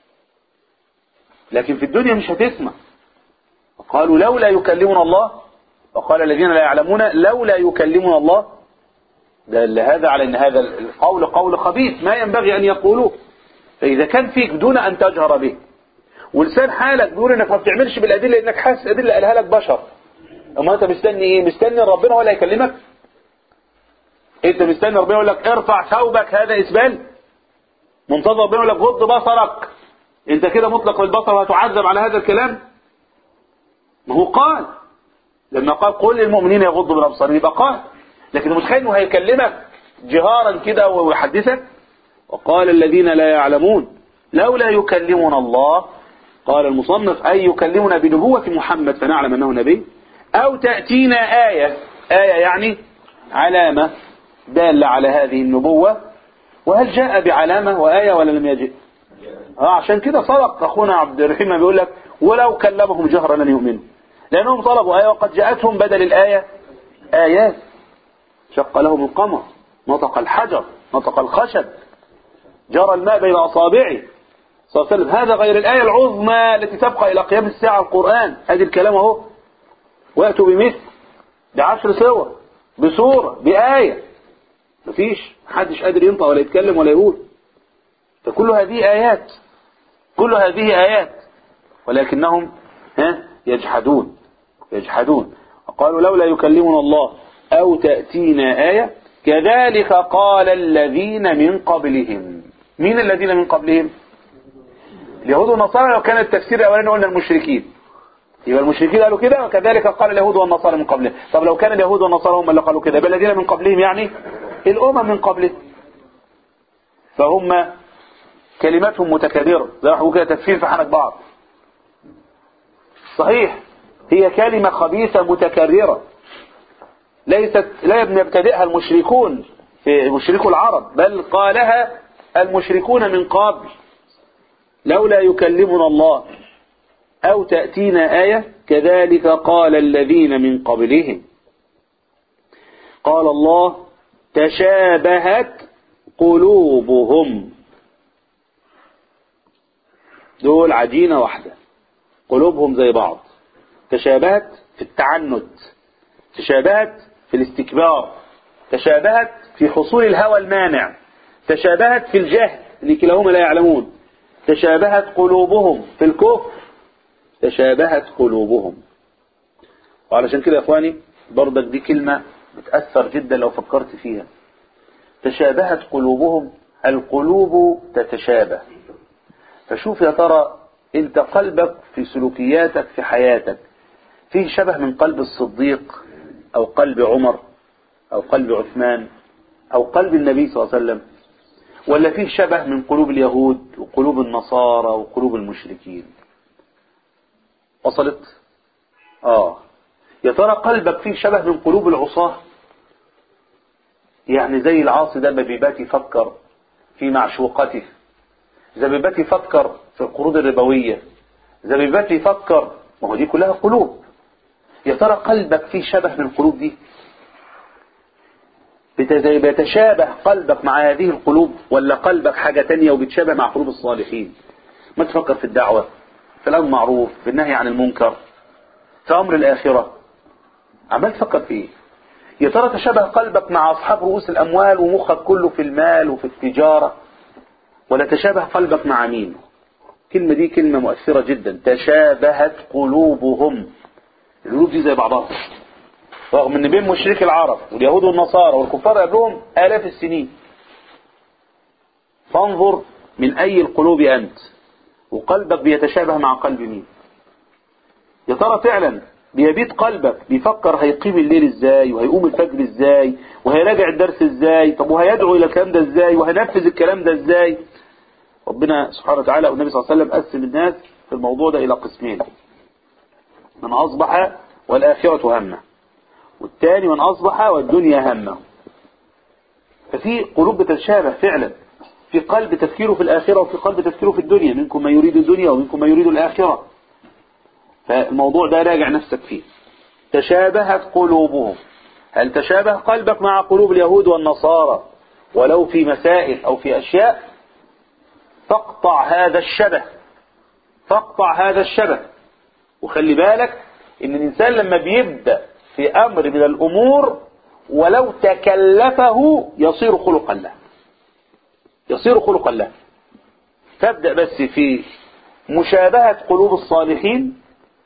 لكن في الدنيا مش هتسمع قالوا لولا يكلمنا الله وقال الذين لا يعلمون لولا يكلمنا الله دل هذا على ان هذا القول قول خبيث ما ينبغي ان يقولوه فاذا كان فيك دون ان تجهر به ولسان حالك بيقول انك ما بتعملش بالادله انك حاسس ادله قالها لك بشر اما انت مستني ايه مستني ربنا ولا يكلمك انت مستني ربنا يقول لك ارفع ثوبك هذا اسبال منتظر ربنا يقول لك غض بصرك انت كده مطلق البصر وهتعذب على هذا الكلام ما هو قال لما قال قل للمؤمنين يغضوا من ابصارهم يبقى قال لكن متخيل انه هيكلمك جهارا كده ويحدثك وقال الذين لا يعلمون لولا يكلمنا الله قال المصنف أي يكلمنا بنبوة محمد فنعلم أنه نبي أو تأتينا آية آية يعني علامة دالة على هذه النبوة وهل جاء بعلامة وآية ولا لم يجئ آه عشان كده صدق أخونا عبد الرحيم بيقول لك ولو كلمهم جهرا لن يؤمنوا لأنهم طلبوا آية وقد جاءتهم بدل الآية آيات شق لهم القمر نطق الحجر نطق الخشب جرى الماء بين أصابعه صلى الله عليه وسلم هذا غير الآية العظمى التي تبقى إلى قيام الساعة القرآن هذه الكلام اهو وأتوا بمثل بعشر سور بسورة بآية مفيش محدش قادر ينطق ولا يتكلم ولا يقول فكل هذه آيات كل هذه آيات ولكنهم ها يجحدون يجحدون وقالوا لولا يكلمنا الله أو تأتينا آية كذلك قال الذين من قبلهم مين الذين من قبلهم اليهود والنصارى لو كان التفسير الأولاني قلنا المشركين يبقى المشركين قالوا كده وكذلك قال اليهود والنصارى من قبلهم طب لو كان اليهود والنصارى هم اللي قالوا كده يبقى الذين من قبلهم يعني الأمم من قبلهم فهم كلماتهم متكررة زي ما كده تفسير في حنك بعض صحيح هي كلمة خبيثة متكررة ليست لا يبتدئها المشركون في مشركو العرب بل قالها المشركون من قبل لولا يكلمنا الله أو تأتينا آية كذلك قال الذين من قبلهم قال الله تشابهت قلوبهم دول عجينة واحدة قلوبهم زي بعض تشابهت في التعنت تشابهت في الاستكبار تشابهت في حصول الهوى المانع تشابهت في الجهل لكلاهما لا يعلمون تشابهت قلوبهم في الكفر تشابهت قلوبهم وعلشان كده يا اخواني برضك دي كلمة بتأثر جدا لو فكرت فيها تشابهت قلوبهم القلوب تتشابه فشوف يا ترى انت قلبك في سلوكياتك في حياتك فيه شبه من قلب الصديق او قلب عمر او قلب عثمان او قلب النبي صلى الله عليه وسلم ولا فيه شبه من قلوب اليهود وقلوب النصارى وقلوب المشركين وصلت اه يا ترى قلبك فيه شبه من قلوب العصاة يعني زي العاصي ده ما بيبات يفكر في معشوقته زي ما بيبات يفكر في القروض الربوية زي ما بيبات يفكر ما هو دي كلها قلوب يا ترى قلبك فيه شبه من القلوب دي بت- بيتشابه قلبك مع هذه القلوب ولا قلبك حاجة تانية وبتشابه مع قلوب الصالحين ما تفكر في الدعوة في الأمر معروف في النهي عن المنكر في أمر الآخرة عمال تفكر في إيه يا ترى تشابه قلبك مع أصحاب رؤوس الأموال ومخك كله في المال وفي التجارة ولا تشابه قلبك مع مين الكلمة دي كلمة مؤثرة جدا تشابهت قلوبهم القلوب دي زي بعضها رغم ان بين مشركي العرب واليهود والنصارى والكفار قبلهم آلاف السنين فانظر من أي القلوب أنت وقلبك بيتشابه مع قلب مين يا ترى فعلا بيبيت قلبك بيفكر هيقيم الليل ازاي وهيقوم الفجر ازاي وهيراجع الدرس ازاي طب وهيدعو الى الكلام ده ازاي وهينفذ الكلام ده ازاي ربنا سبحانه وتعالى والنبي صلى الله عليه وسلم قسم الناس في الموضوع ده الى قسمين من اصبح والاخرة همه والثاني من اصبح والدنيا همه ففي قلوب بتتشابه فعلا في قلب تفكيره في الآخرة وفي قلب تفكيره في الدنيا منكم ما يريد الدنيا ومنكم ما يريد الآخرة فالموضوع ده راجع نفسك فيه تشابهت قلوبهم هل تشابه قلبك مع قلوب اليهود والنصارى ولو في مسائل أو في أشياء فاقطع هذا الشبه فاقطع هذا الشبه وخلي بالك ان الانسان لما بيبدأ في امر من الامور ولو تكلفه يصير خلقا له يصير خلقا له تبدأ بس في مشابهة قلوب الصالحين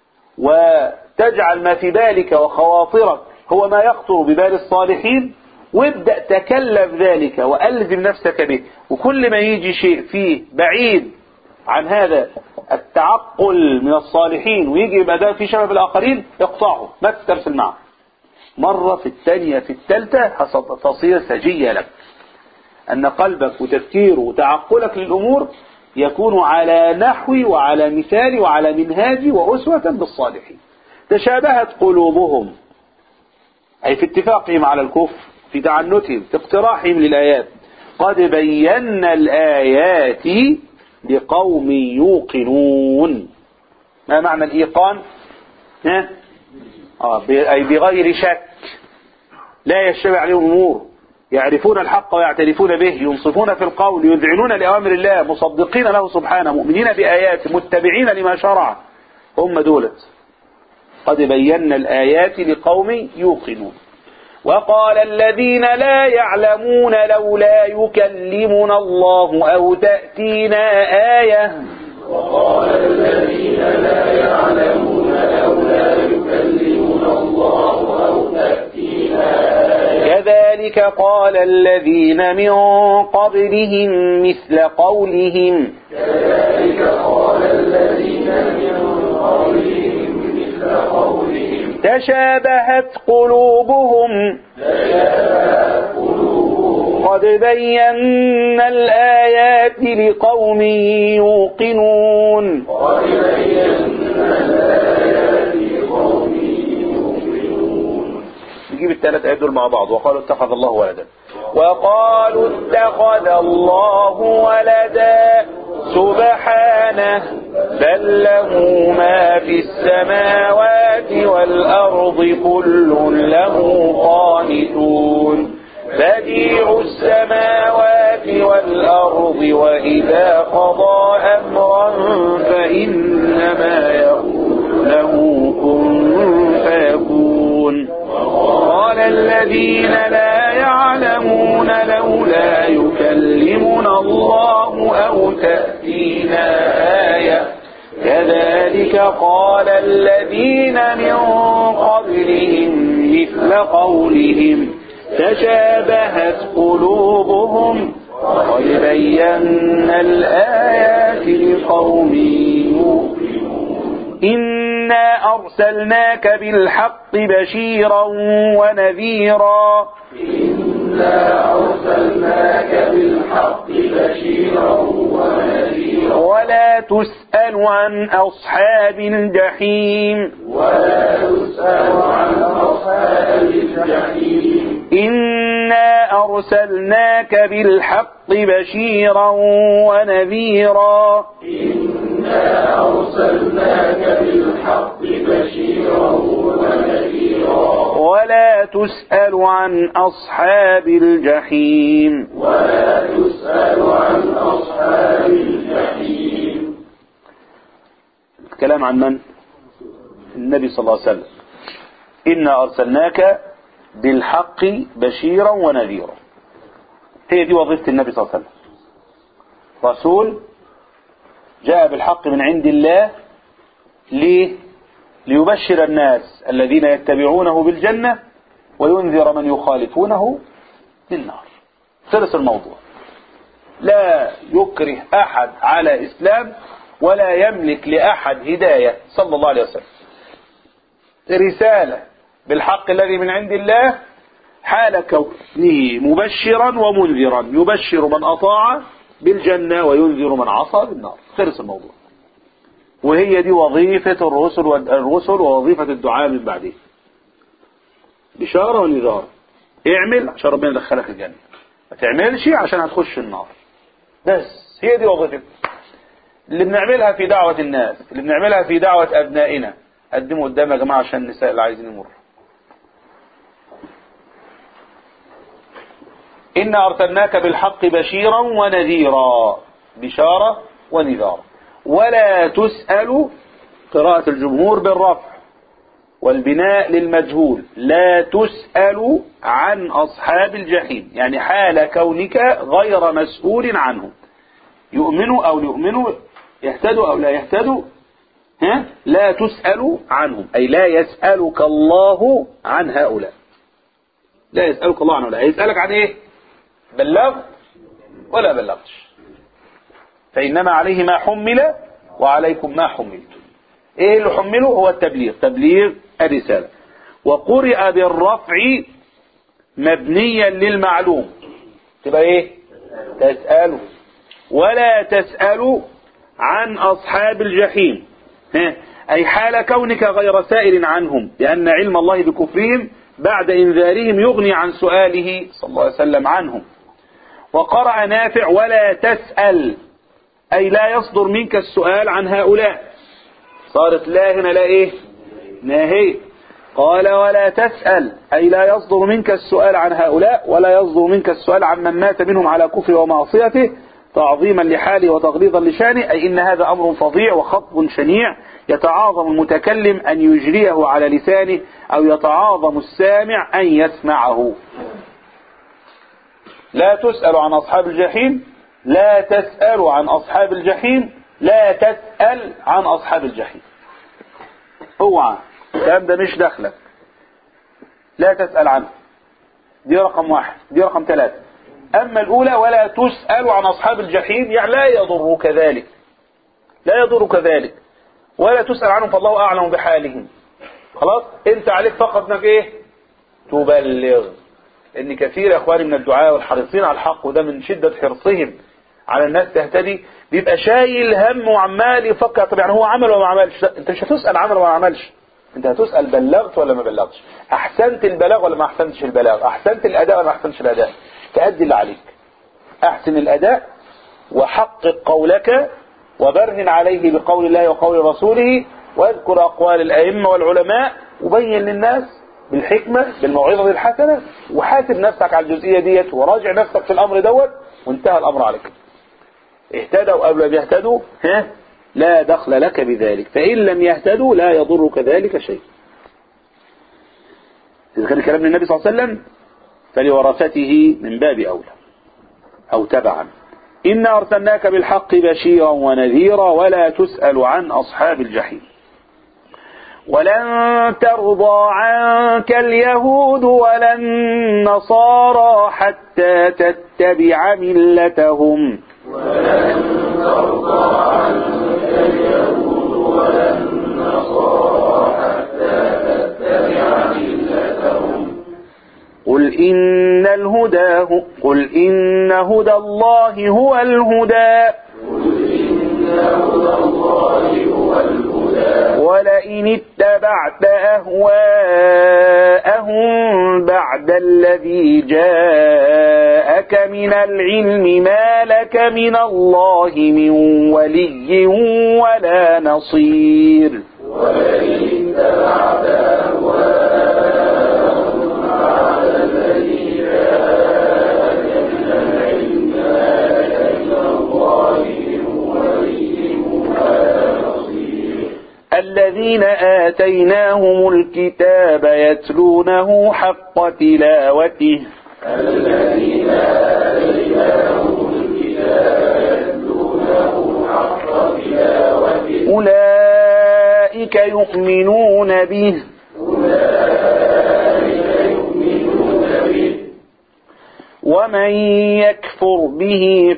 وتجعل ما في بالك وخواطرك هو ما يخطر ببال الصالحين وابدأ تكلف ذلك وألزم نفسك به وكل ما يجي شيء فيه بعيد عن هذا التعقل من الصالحين ويجي يبقى ده في شبه الآخرين اقطعه ما تسترسل معه مرة في الثانية في الثالثة تصير سجية لك أن قلبك وتفكيره وتعقلك للأمور يكون على نحو وعلى مثال وعلى منهاج وأسوة بالصالحين تشابهت قلوبهم أي في اتفاقهم على الكفر في تعنتهم في اقتراحهم للآيات قد بينا الآيات لقوم يوقنون ما معنى الإيقان ها؟ آه أي بغير شك لا يشتبه عليهم أمور يعرفون الحق ويعترفون به ينصفون في القول يذعنون لأوامر الله مصدقين له سبحانه مؤمنين بآياته متبعين لما شرع هم دولت قد بينا الآيات لقوم يوقنون وقال الذين لا يعلمون لولا يكلمنا الله أو تأتينا آية وقال الذين لا يعلمون لولا يكلمنا الله أو تأتينا آية كذلك قال الذين من قبلهم مثل قولهم كذلك قال الذين من قبلهم مثل قولهم تشابهت قلوبهم تشابهت قلوبهم قد بينا الآيات لقوم يوقنون قد بينا الآيات لقوم يؤمنون نجيب الثلاث آيات دول مع بعض وقالوا اتخذ الله ولدا وقالوا اتخذ الله ولدا سبحانه بل له ما في السماوات والأرض كل له قانتون بديع السماوات والأرض وإذا قضى أمرا فإنما يقول له كن فيكون قال الذين لا يعلمون لولا يكلمنا الله أو تأتينا آية كذلك قال الذين من قبلهم مثل قولهم تشابهت قلوبهم قد بينا الآيات لقوم يوقنون إنا أرسلناك بالحق بشيرا ونذيرا إنا أرسلناك بالحق بشيرا ونذيرا ولا تسأل عن أصحاب الجحيم ولا تسأل عن أصحاب الجحيم إنا أرسلناك بالحق بشيرا ونذيرا إنا أرسلناك بالحق بشيرا ونذيرا ولا تسأل عن أصحاب الجحيم ولا تسأل عن أصحاب الجحيم الكلام عن من؟ النبي صلى الله عليه وسلم إنا أرسلناك بالحق بشيرا ونذيرا هي دي وظيفة النبي صلى الله عليه وسلم رسول جاء بالحق من عند الله ليه؟ ليبشر الناس الذين يتبعونه بالجنة وينذر من يخالفونه بالنار خلص الموضوع لا يكره أحد على إسلام ولا يملك لأحد هداية صلى الله عليه وسلم رسالة بالحق الذي من عند الله حال كونه مبشرا ومنذرا يبشر من أطاع بالجنة وينذر من عصى بالنار خلص الموضوع وهي دي وظيفة الرسل والرسل ووظيفة الدعاء من بعده بشارة ونذار اعمل عشان ربنا يدخلك الجنة ما تعملش عشان هتخش النار بس هي دي وظيفتك اللي بنعملها في دعوة الناس اللي بنعملها في دعوة أبنائنا قدموا قدام يا جماعة عشان النساء اللي عايزين يمروا إنا أرسلناك بالحق بشيرا ونذيرا بشارة ونذارا ولا تسأل قراءة الجمهور بالرفع والبناء للمجهول لا تسأل عن أصحاب الجحيم يعني حال كونك غير مسؤول عنهم يؤمنوا أو يؤمنوا يهتدوا أو لا يهتدوا ها؟ لا تسأل عنهم أي لا يسألك الله عن هؤلاء لا يسألك الله عن هؤلاء يسألك عن إيه بلغت ولا بلغتش فإنما عليه ما حمل وعليكم ما حملتم ايه اللي حمله هو التبليغ تبليغ الرسالة وقرئ بالرفع مبنيا للمعلوم تبقى ايه تسألوا ولا تسألوا عن أصحاب الجحيم ها؟ أي حال كونك غير سائل عنهم لأن علم الله بكفرهم بعد إنذارهم يغني عن سؤاله صلى الله عليه وسلم عنهم وقرأ نافع ولا تسأل أي لا يصدر منك السؤال عن هؤلاء صارت لا هنا لا إيه ناهي قال ولا تسأل أي لا يصدر منك السؤال عن هؤلاء ولا يصدر منك السؤال عن من مات منهم على كفر ومعصيته تعظيما لحاله وتغليظا لشانه أي إن هذا أمر فظيع وخطب شنيع يتعاظم المتكلم أن يجريه على لسانه أو يتعاظم السامع أن يسمعه لا تسأل عن أصحاب الجحيم لا تسأل عن أصحاب الجحيم لا تسأل عن أصحاب الجحيم اوعى الكلام ده مش داخلك لا تسأل عنه دي رقم واحد دي رقم ثلاثة أما الأولى ولا تسأل عن أصحاب الجحيم يعني لا يضرك ذلك لا يضرك ذلك ولا تسأل عنهم فالله أعلم بحالهم خلاص انت عليك فقط انك ايه تبلغ ان كثير يا اخواني من الدعاء والحريصين على الحق وده من شدة حرصهم على الناس تهتدي بيبقى شايل هم وعمال يفكر طب يعني هو عمل ولا ما عملش لا انت مش هتسأل عمل ولا ما عملش انت هتسأل بلغت ولا ما بلغتش احسنت البلاغ ولا ما احسنتش البلاغ احسنت الاداء ولا ما احسنتش الاداء تأدي اللي عليك احسن الاداء وحقق قولك وبرهن عليه بقول الله وقول رسوله واذكر اقوال الائمه والعلماء وبين للناس بالحكمة بالموعظة الحسنة وحاسب نفسك على الجزئية ديت وراجع نفسك في الأمر دوت وانتهى الأمر عليك اهتدوا أو لم يهتدوا ها لا دخل لك بذلك فإن لم يهتدوا لا يضرك ذلك شيء إذا كان كلام النبي صلى الله عليه وسلم فلورثته من باب أولى أو تبعا إنا أرسلناك بالحق بشيرا ونذيرا ولا تسأل عن أصحاب الجحيم ولن ترضى عنك اليهود ولا النصارى حتى تتبع ملتهم ولن ترضى عنك اليهود ولا النصارى حتى تتبع ملتهم قل إن الهدى قل إن هدى الله هو الهدى قل إن هدى الله هو الهدى ولئن اتبعت أهواءهم بعد الذي جاءك من العلم ما لك من الله من ولي ولا نصير ولئن اتبعت أهواءهم بعد آتيناهم الكتاب يتلونه حق تلاوته الذين آتيناهم الكتاب يتلونه حق تلاوته أولئك يؤمنون به أولئك يؤمنون به ومن يكفر به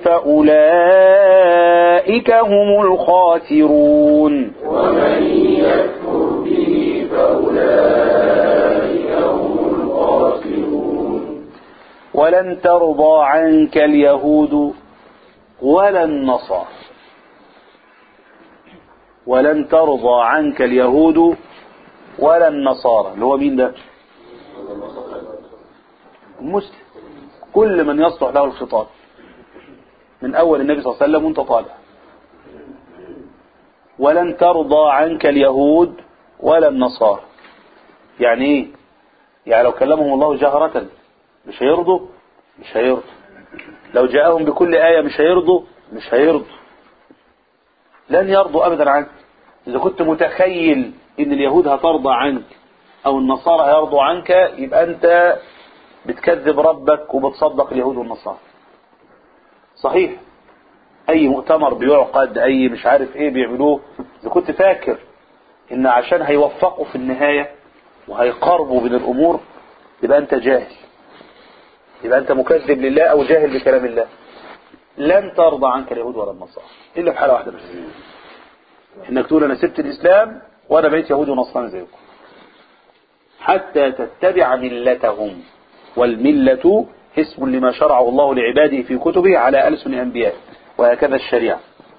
فأولئك هم الخاسرون ومن يكفر به فأولئك هم الخاسرون ولن ترضى عنك اليهود ولا النصارى ولن ترضى عنك اليهود ولا النصارى اللي هو مين ده المسلم كل من يصلح له الخطاب من اول النبي صلى الله عليه وسلم وانت طالع ولن ترضى عنك اليهود ولا النصارى يعني ايه يعني لو كلمهم الله جهرة مش هيرضوا مش هيرضوا لو جاءهم بكل آية مش هيرضوا مش هيرضوا لن يرضوا أبدا عنك إذا كنت متخيل إن اليهود هترضى عنك أو النصارى هيرضوا عنك يبقى أنت بتكذب ربك وبتصدق اليهود والنصارى صحيح أي مؤتمر بيعقد أي مش عارف إيه بيعملوه إذا كنت فاكر إن عشان هيوفقوا في النهاية وهيقاربوا بين الأمور يبقى أنت جاهل يبقى أنت مكذب لله أو جاهل بكلام الله لن ترضى عنك اليهود ولا النصارى إلا في حالة واحدة بس إنك تقول أنا سبت الإسلام وأنا بقيت يهود ونصراني زيكم حتى تتبع ملتهم والملة اسم لما شرعه الله لعباده في كتبه على ألسن أنبياء وهكذا الشريعة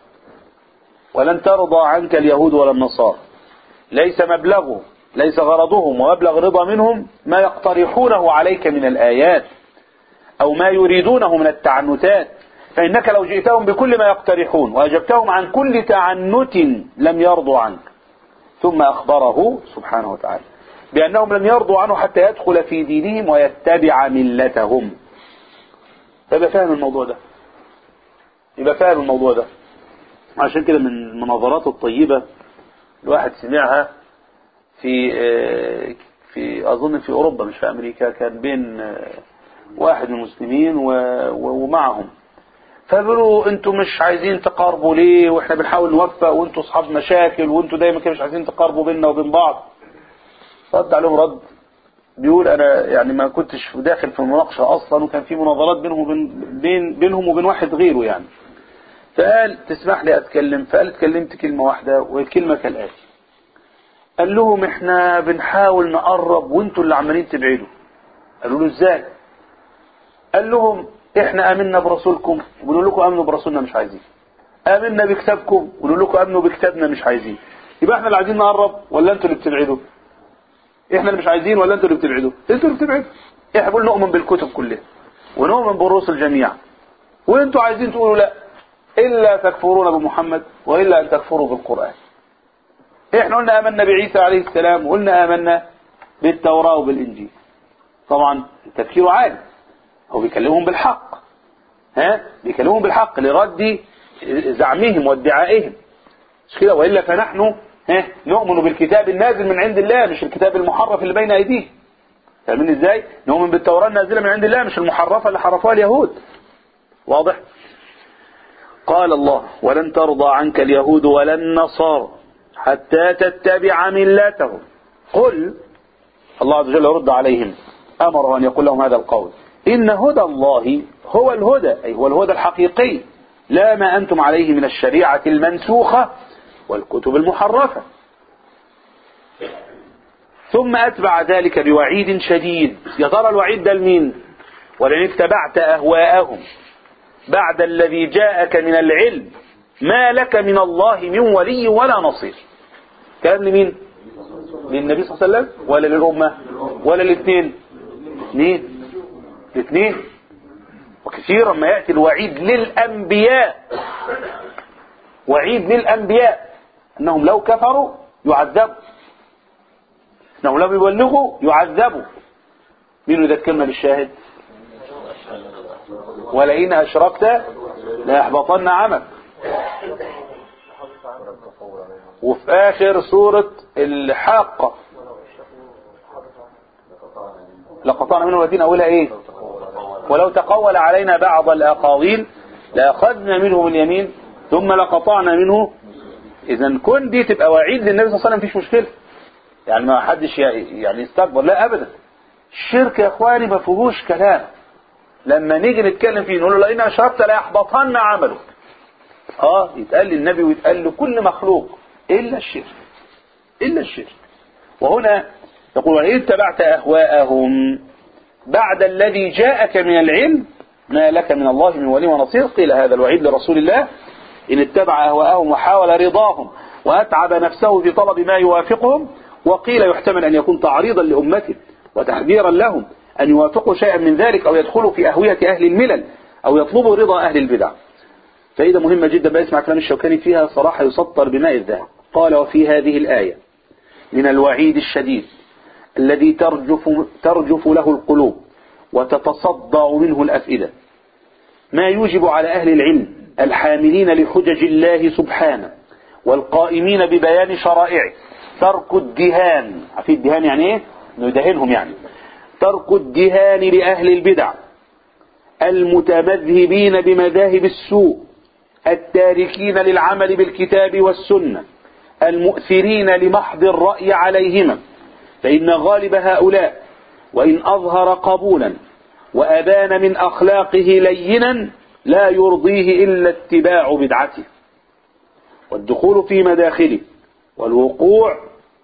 ولن ترضى عنك اليهود ولا النصارى ليس مبلغه ليس غرضهم ومبلغ رضا منهم ما يقترحونه عليك من الآيات أو ما يريدونه من التعنتات فإنك لو جئتهم بكل ما يقترحون وأجبتهم عن كل تعنت لم يرضوا عنك ثم أخبره سبحانه وتعالى بأنهم لم يرضوا عنه حتى يدخل في دينهم ويتبع ملتهم فيبقى فاهم الموضوع ده يبقى فاهم الموضوع ده عشان كده من المناظرات الطيبة الواحد سمعها في في أظن في أوروبا مش في أمريكا كان بين واحد من المسلمين ومعهم فبيقولوا انتوا مش عايزين تقاربوا ليه واحنا بنحاول نوفق وانتوا اصحاب مشاكل وانتوا دايما كده مش عايزين تقاربوا بيننا وبين بعض رد عليهم رد بيقول انا يعني ما كنتش داخل في المناقشه اصلا وكان في مناظرات بينهم وبين بين بينهم وبين واحد غيره يعني فقال تسمح لي اتكلم فقال اتكلمت كلمه واحده والكلمه كالاتي قال لهم احنا بنحاول نقرب وانتوا اللي عمالين تبعدوا قالوا له ازاي قال لهم احنا امنا برسولكم وبنقول لكم امنوا برسولنا مش عايزين امنا بكتابكم ونقول لكم امنوا بكتابنا مش عايزين يبقى احنا اللي عايزين نقرب ولا انتوا اللي بتبعدوا احنا اللي مش عايزين ولا انتوا اللي بتبعدوا انتوا اللي بتبعدوا احنا بنقول نؤمن بالكتب كلها ونؤمن بالرسل جميعا وانتوا عايزين تقولوا لا الا تكفرون بمحمد والا ان تكفروا بالقران احنا قلنا امنا بعيسى عليه السلام وقلنا امنا بالتوراه وبالانجيل طبعا التفكير عالي هو بيكلمهم بالحق ها بيكلمهم بالحق لرد زعمهم وادعائهم مش كده والا فنحن ها نؤمن بالكتاب النازل من عند الله مش الكتاب المحرف اللي بين ايديه فاهمين ازاي نؤمن بالتوراة النازلة من عند الله مش المحرفة اللي حرفوها اليهود واضح قال الله ولن ترضى عنك اليهود ولا النصارى حتى تتبع ملتهم قل الله عز وجل يرد عليهم امره ان يقول لهم هذا القول إن هدى الله هو الهدى أي هو الهدى الحقيقي لا ما أنتم عليه من الشريعة المنسوخة والكتب المحرفة ثم أتبع ذلك بوعيد شديد يا ترى الوعيد ده لمين ولئن اتبعت أهواءهم بعد الذي جاءك من العلم ما لك من الله من ولي ولا نصير كلام لمين للنبي صلى الله عليه وسلم ولا للأمة ولا الاثنين اثنين الاثنين وكثيرا ما يأتي الوعيد للأنبياء وعيد للأنبياء أنهم لو كفروا يعذبوا أنهم لم يبلغوا يعذبوا مين يذكرنا بالشاهد ولئن أشركت ليحبطن عمك وفي آخر سورة الحاقة لقطعنا منه الذين أولها إيه ولو تقول علينا بعض الأقاويل لأخذنا منه باليمين ثم لقطعنا منه إذا كن دي تبقى وعيد للنبي صلى الله عليه وسلم مفيش مشكلة يعني ما حدش يعني يستكبر لا أبدا الشرك يا إخواني ما فيهوش كلام لما نيجي نتكلم فيه نقول له لئن أشركت ليحبطن عملك اه يتقال للنبي ويتقال لكل مخلوق إلا الشرك إلا الشرك وهنا يقول وإن اتبعت أهواءهم بعد الذي جاءك من العلم ما لك من الله من ولي ونصير قيل هذا الوعيد لرسول الله إن اتبع أهواءهم وحاول رضاهم وأتعب نفسه في طلب ما يوافقهم وقيل يحتمل أن يكون تعريضا لأمته وتحذيرا لهم أن يوافقوا شيئا من ذلك أو يدخلوا في أهوية أهل الملل أو يطلبوا رضا أهل البدع فإذا مهمة جدا بسمع كلام الشوكاني فيها صراحة يسطر بماء الذهب قال وفي هذه الآية من الوعيد الشديد الذي ترجف, ترجف له القلوب وتتصدع منه الأفئدة ما يوجب على أهل العلم الحاملين لحجج الله سبحانه والقائمين ببيان شرائعه ترك الدهان في الدهان يعني ايه ندهنهم يعني ترك الدهان لأهل البدع المتمذهبين بمذاهب السوء التاركين للعمل بالكتاب والسنة المؤثرين لمحض الرأي عليهما فإن غالب هؤلاء وإن أظهر قبولا وأبان من أخلاقه لينا لا يرضيه إلا اتباع بدعته والدخول في مداخله والوقوع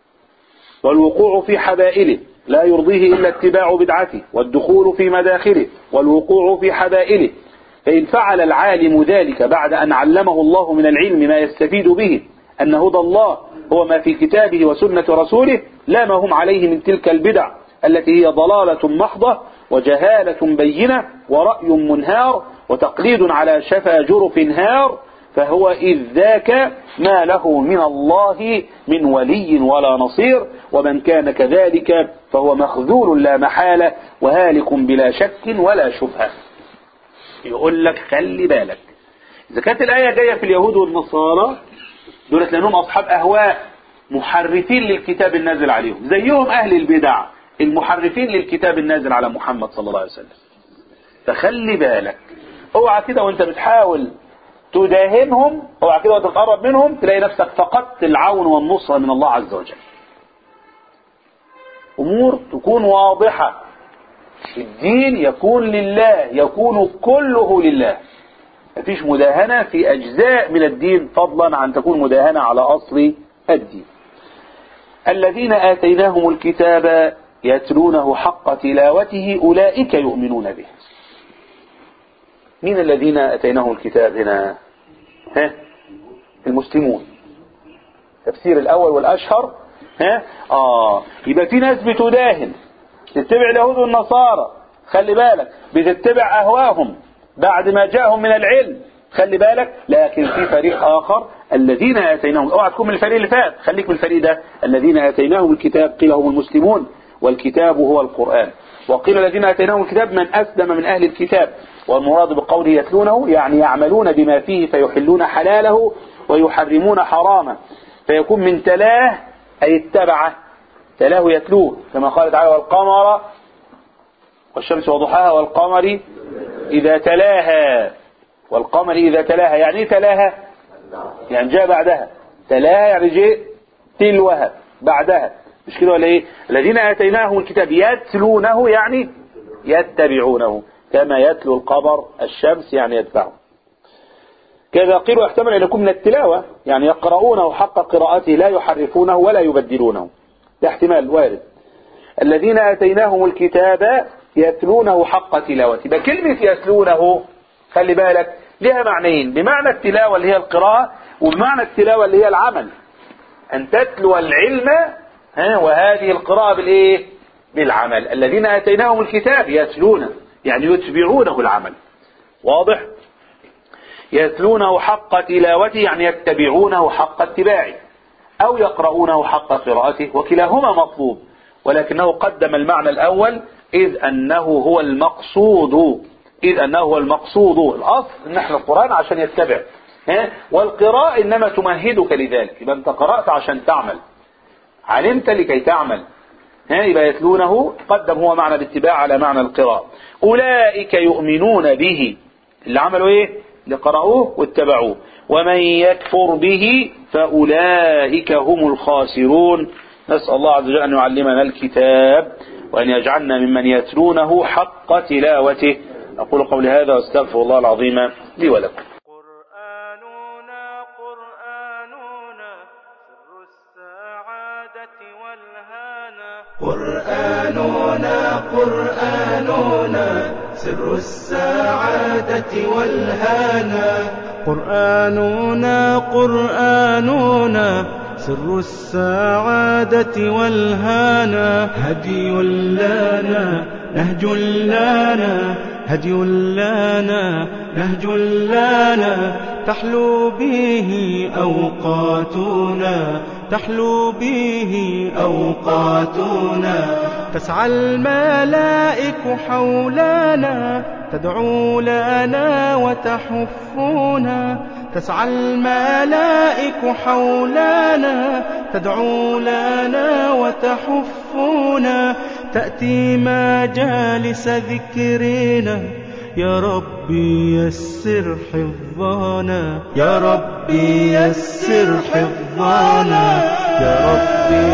والوقوع في حبائله لا يرضيه إلا اتباع بدعته والدخول في مداخله والوقوع في حبائله فإن فعل العالم ذلك بعد أن علمه الله من العلم ما يستفيد به أن هدى الله هو ما في كتابه وسنة رسوله لا ما هم عليه من تلك البدع التي هي ضلالة محضة وجهالة بينة ورأي منهار وتقليد على شفا جرف هار فهو إذ ذاك ما له من الله من ولي ولا نصير ومن كان كذلك فهو مخذول لا محالة وهالك بلا شك ولا شبهة يقول لك خلي بالك إذا كانت الآية جاية في اليهود والنصارى دولت لأنهم أصحاب أهواء محرفين للكتاب النازل عليهم زيهم أهل البدع المحرفين للكتاب النازل على محمد صلى الله عليه وسلم فخلي بالك اوعى كده وانت بتحاول تداهنهم اوعى كده وانت تقرب منهم تلاقي نفسك فقدت العون والنصرة من الله عز وجل امور تكون واضحة الدين يكون لله يكون كله لله مفيش مداهنة في أجزاء من الدين فضلا عن تكون مداهنة على أصل الدين الذين آتيناهم الكتاب يتلونه حق تلاوته أولئك يؤمنون به مين الذين أتيناهم الكتاب هنا ها المسلمون تفسير الأول والأشهر ها آه يبقى في ناس بتداهن تتبع اليهود والنصارى خلي بالك بتتبع أهواهم بعد ما جاءهم من العلم خلي بالك لكن في فريق آخر الذين آتيناهم اوعى تكون من الفريق اللي فات خليك من الفريق ده الذين آتيناهم الكتاب قيل هم المسلمون والكتاب هو القرآن وقيل الذين آتيناهم الكتاب من أسلم من أهل الكتاب والمراد بقوله يتلونه يعني يعملون بما فيه فيحلون حلاله ويحرمون حرامه فيكون من تلاه أي اتبعه تلاه يتلوه كما قال تعالى والقمر والشمس وضحاها والقمر إذا تلاها والقمر إذا تلاها يعني ايه تلاها يعني جاء بعدها تلاها يعني جاء تلوها بعدها مش كده ولا ايه الذين آتيناهم الكتاب يتلونه يعني يتبعونه كما يتلو القمر الشمس يعني يتبعه كذا قيل يحتمل أن يكون من التلاوة يعني يقرؤونه حق قراءته لا يحرفونه ولا يبدلونه ده احتمال وارد الذين آتيناهم الكتاب يتلونه حق تلاوته بكلمة يتلونه خلي بالك لها معنيين بمعنى التلاوة اللي هي القراءة وبمعنى التلاوة اللي هي العمل أن تتلو العلم ها وهذه القراءة بالإيه بالعمل الذين آتيناهم الكتاب يتلونه يعني يتبعونه العمل واضح يتلونه حق تلاوته يعني يتبعونه حق اتباعه أو يقرؤونه حق قراءته وكلاهما مطلوب ولكنه قدم المعنى الأول إذ أنه هو المقصود إذ أنه هو المقصود الأصل أن احنا القرآن عشان يتبع ها والقراءة إنما تمهدك لذلك يبقى أنت قرأت عشان تعمل علمت لكي تعمل ها يبقى يتلونه قدم هو معنى الاتباع على معنى القراءة أولئك يؤمنون به اللي عملوا إيه اللي قرأوه واتبعوه ومن يكفر به فأولئك هم الخاسرون نسأل الله عز وجل أن يعلمنا الكتاب وأن يجعلنا ممن يتلونه حق تلاوته أقول قولي هذا واستغفر الله العظيم لي ولكم قرآننا قرآننا سر السعادة والهانا قرآننا قرآننا سر السعادة والهانا قرآننا قرآننا سر السعادة والهانا هدي لنا نهج لنا هدي لنا نهج لنا تحلو به أوقاتنا تحلو به أوقاتنا تسعى الملائك حولنا تدعو لنا وتحفنا تسعى الملائك حولنا تدعو لنا وتحفنا تأتي مجالس ذكرنا يا ربي يسر حفظنا يا ربي يسر حفظنا يا ربي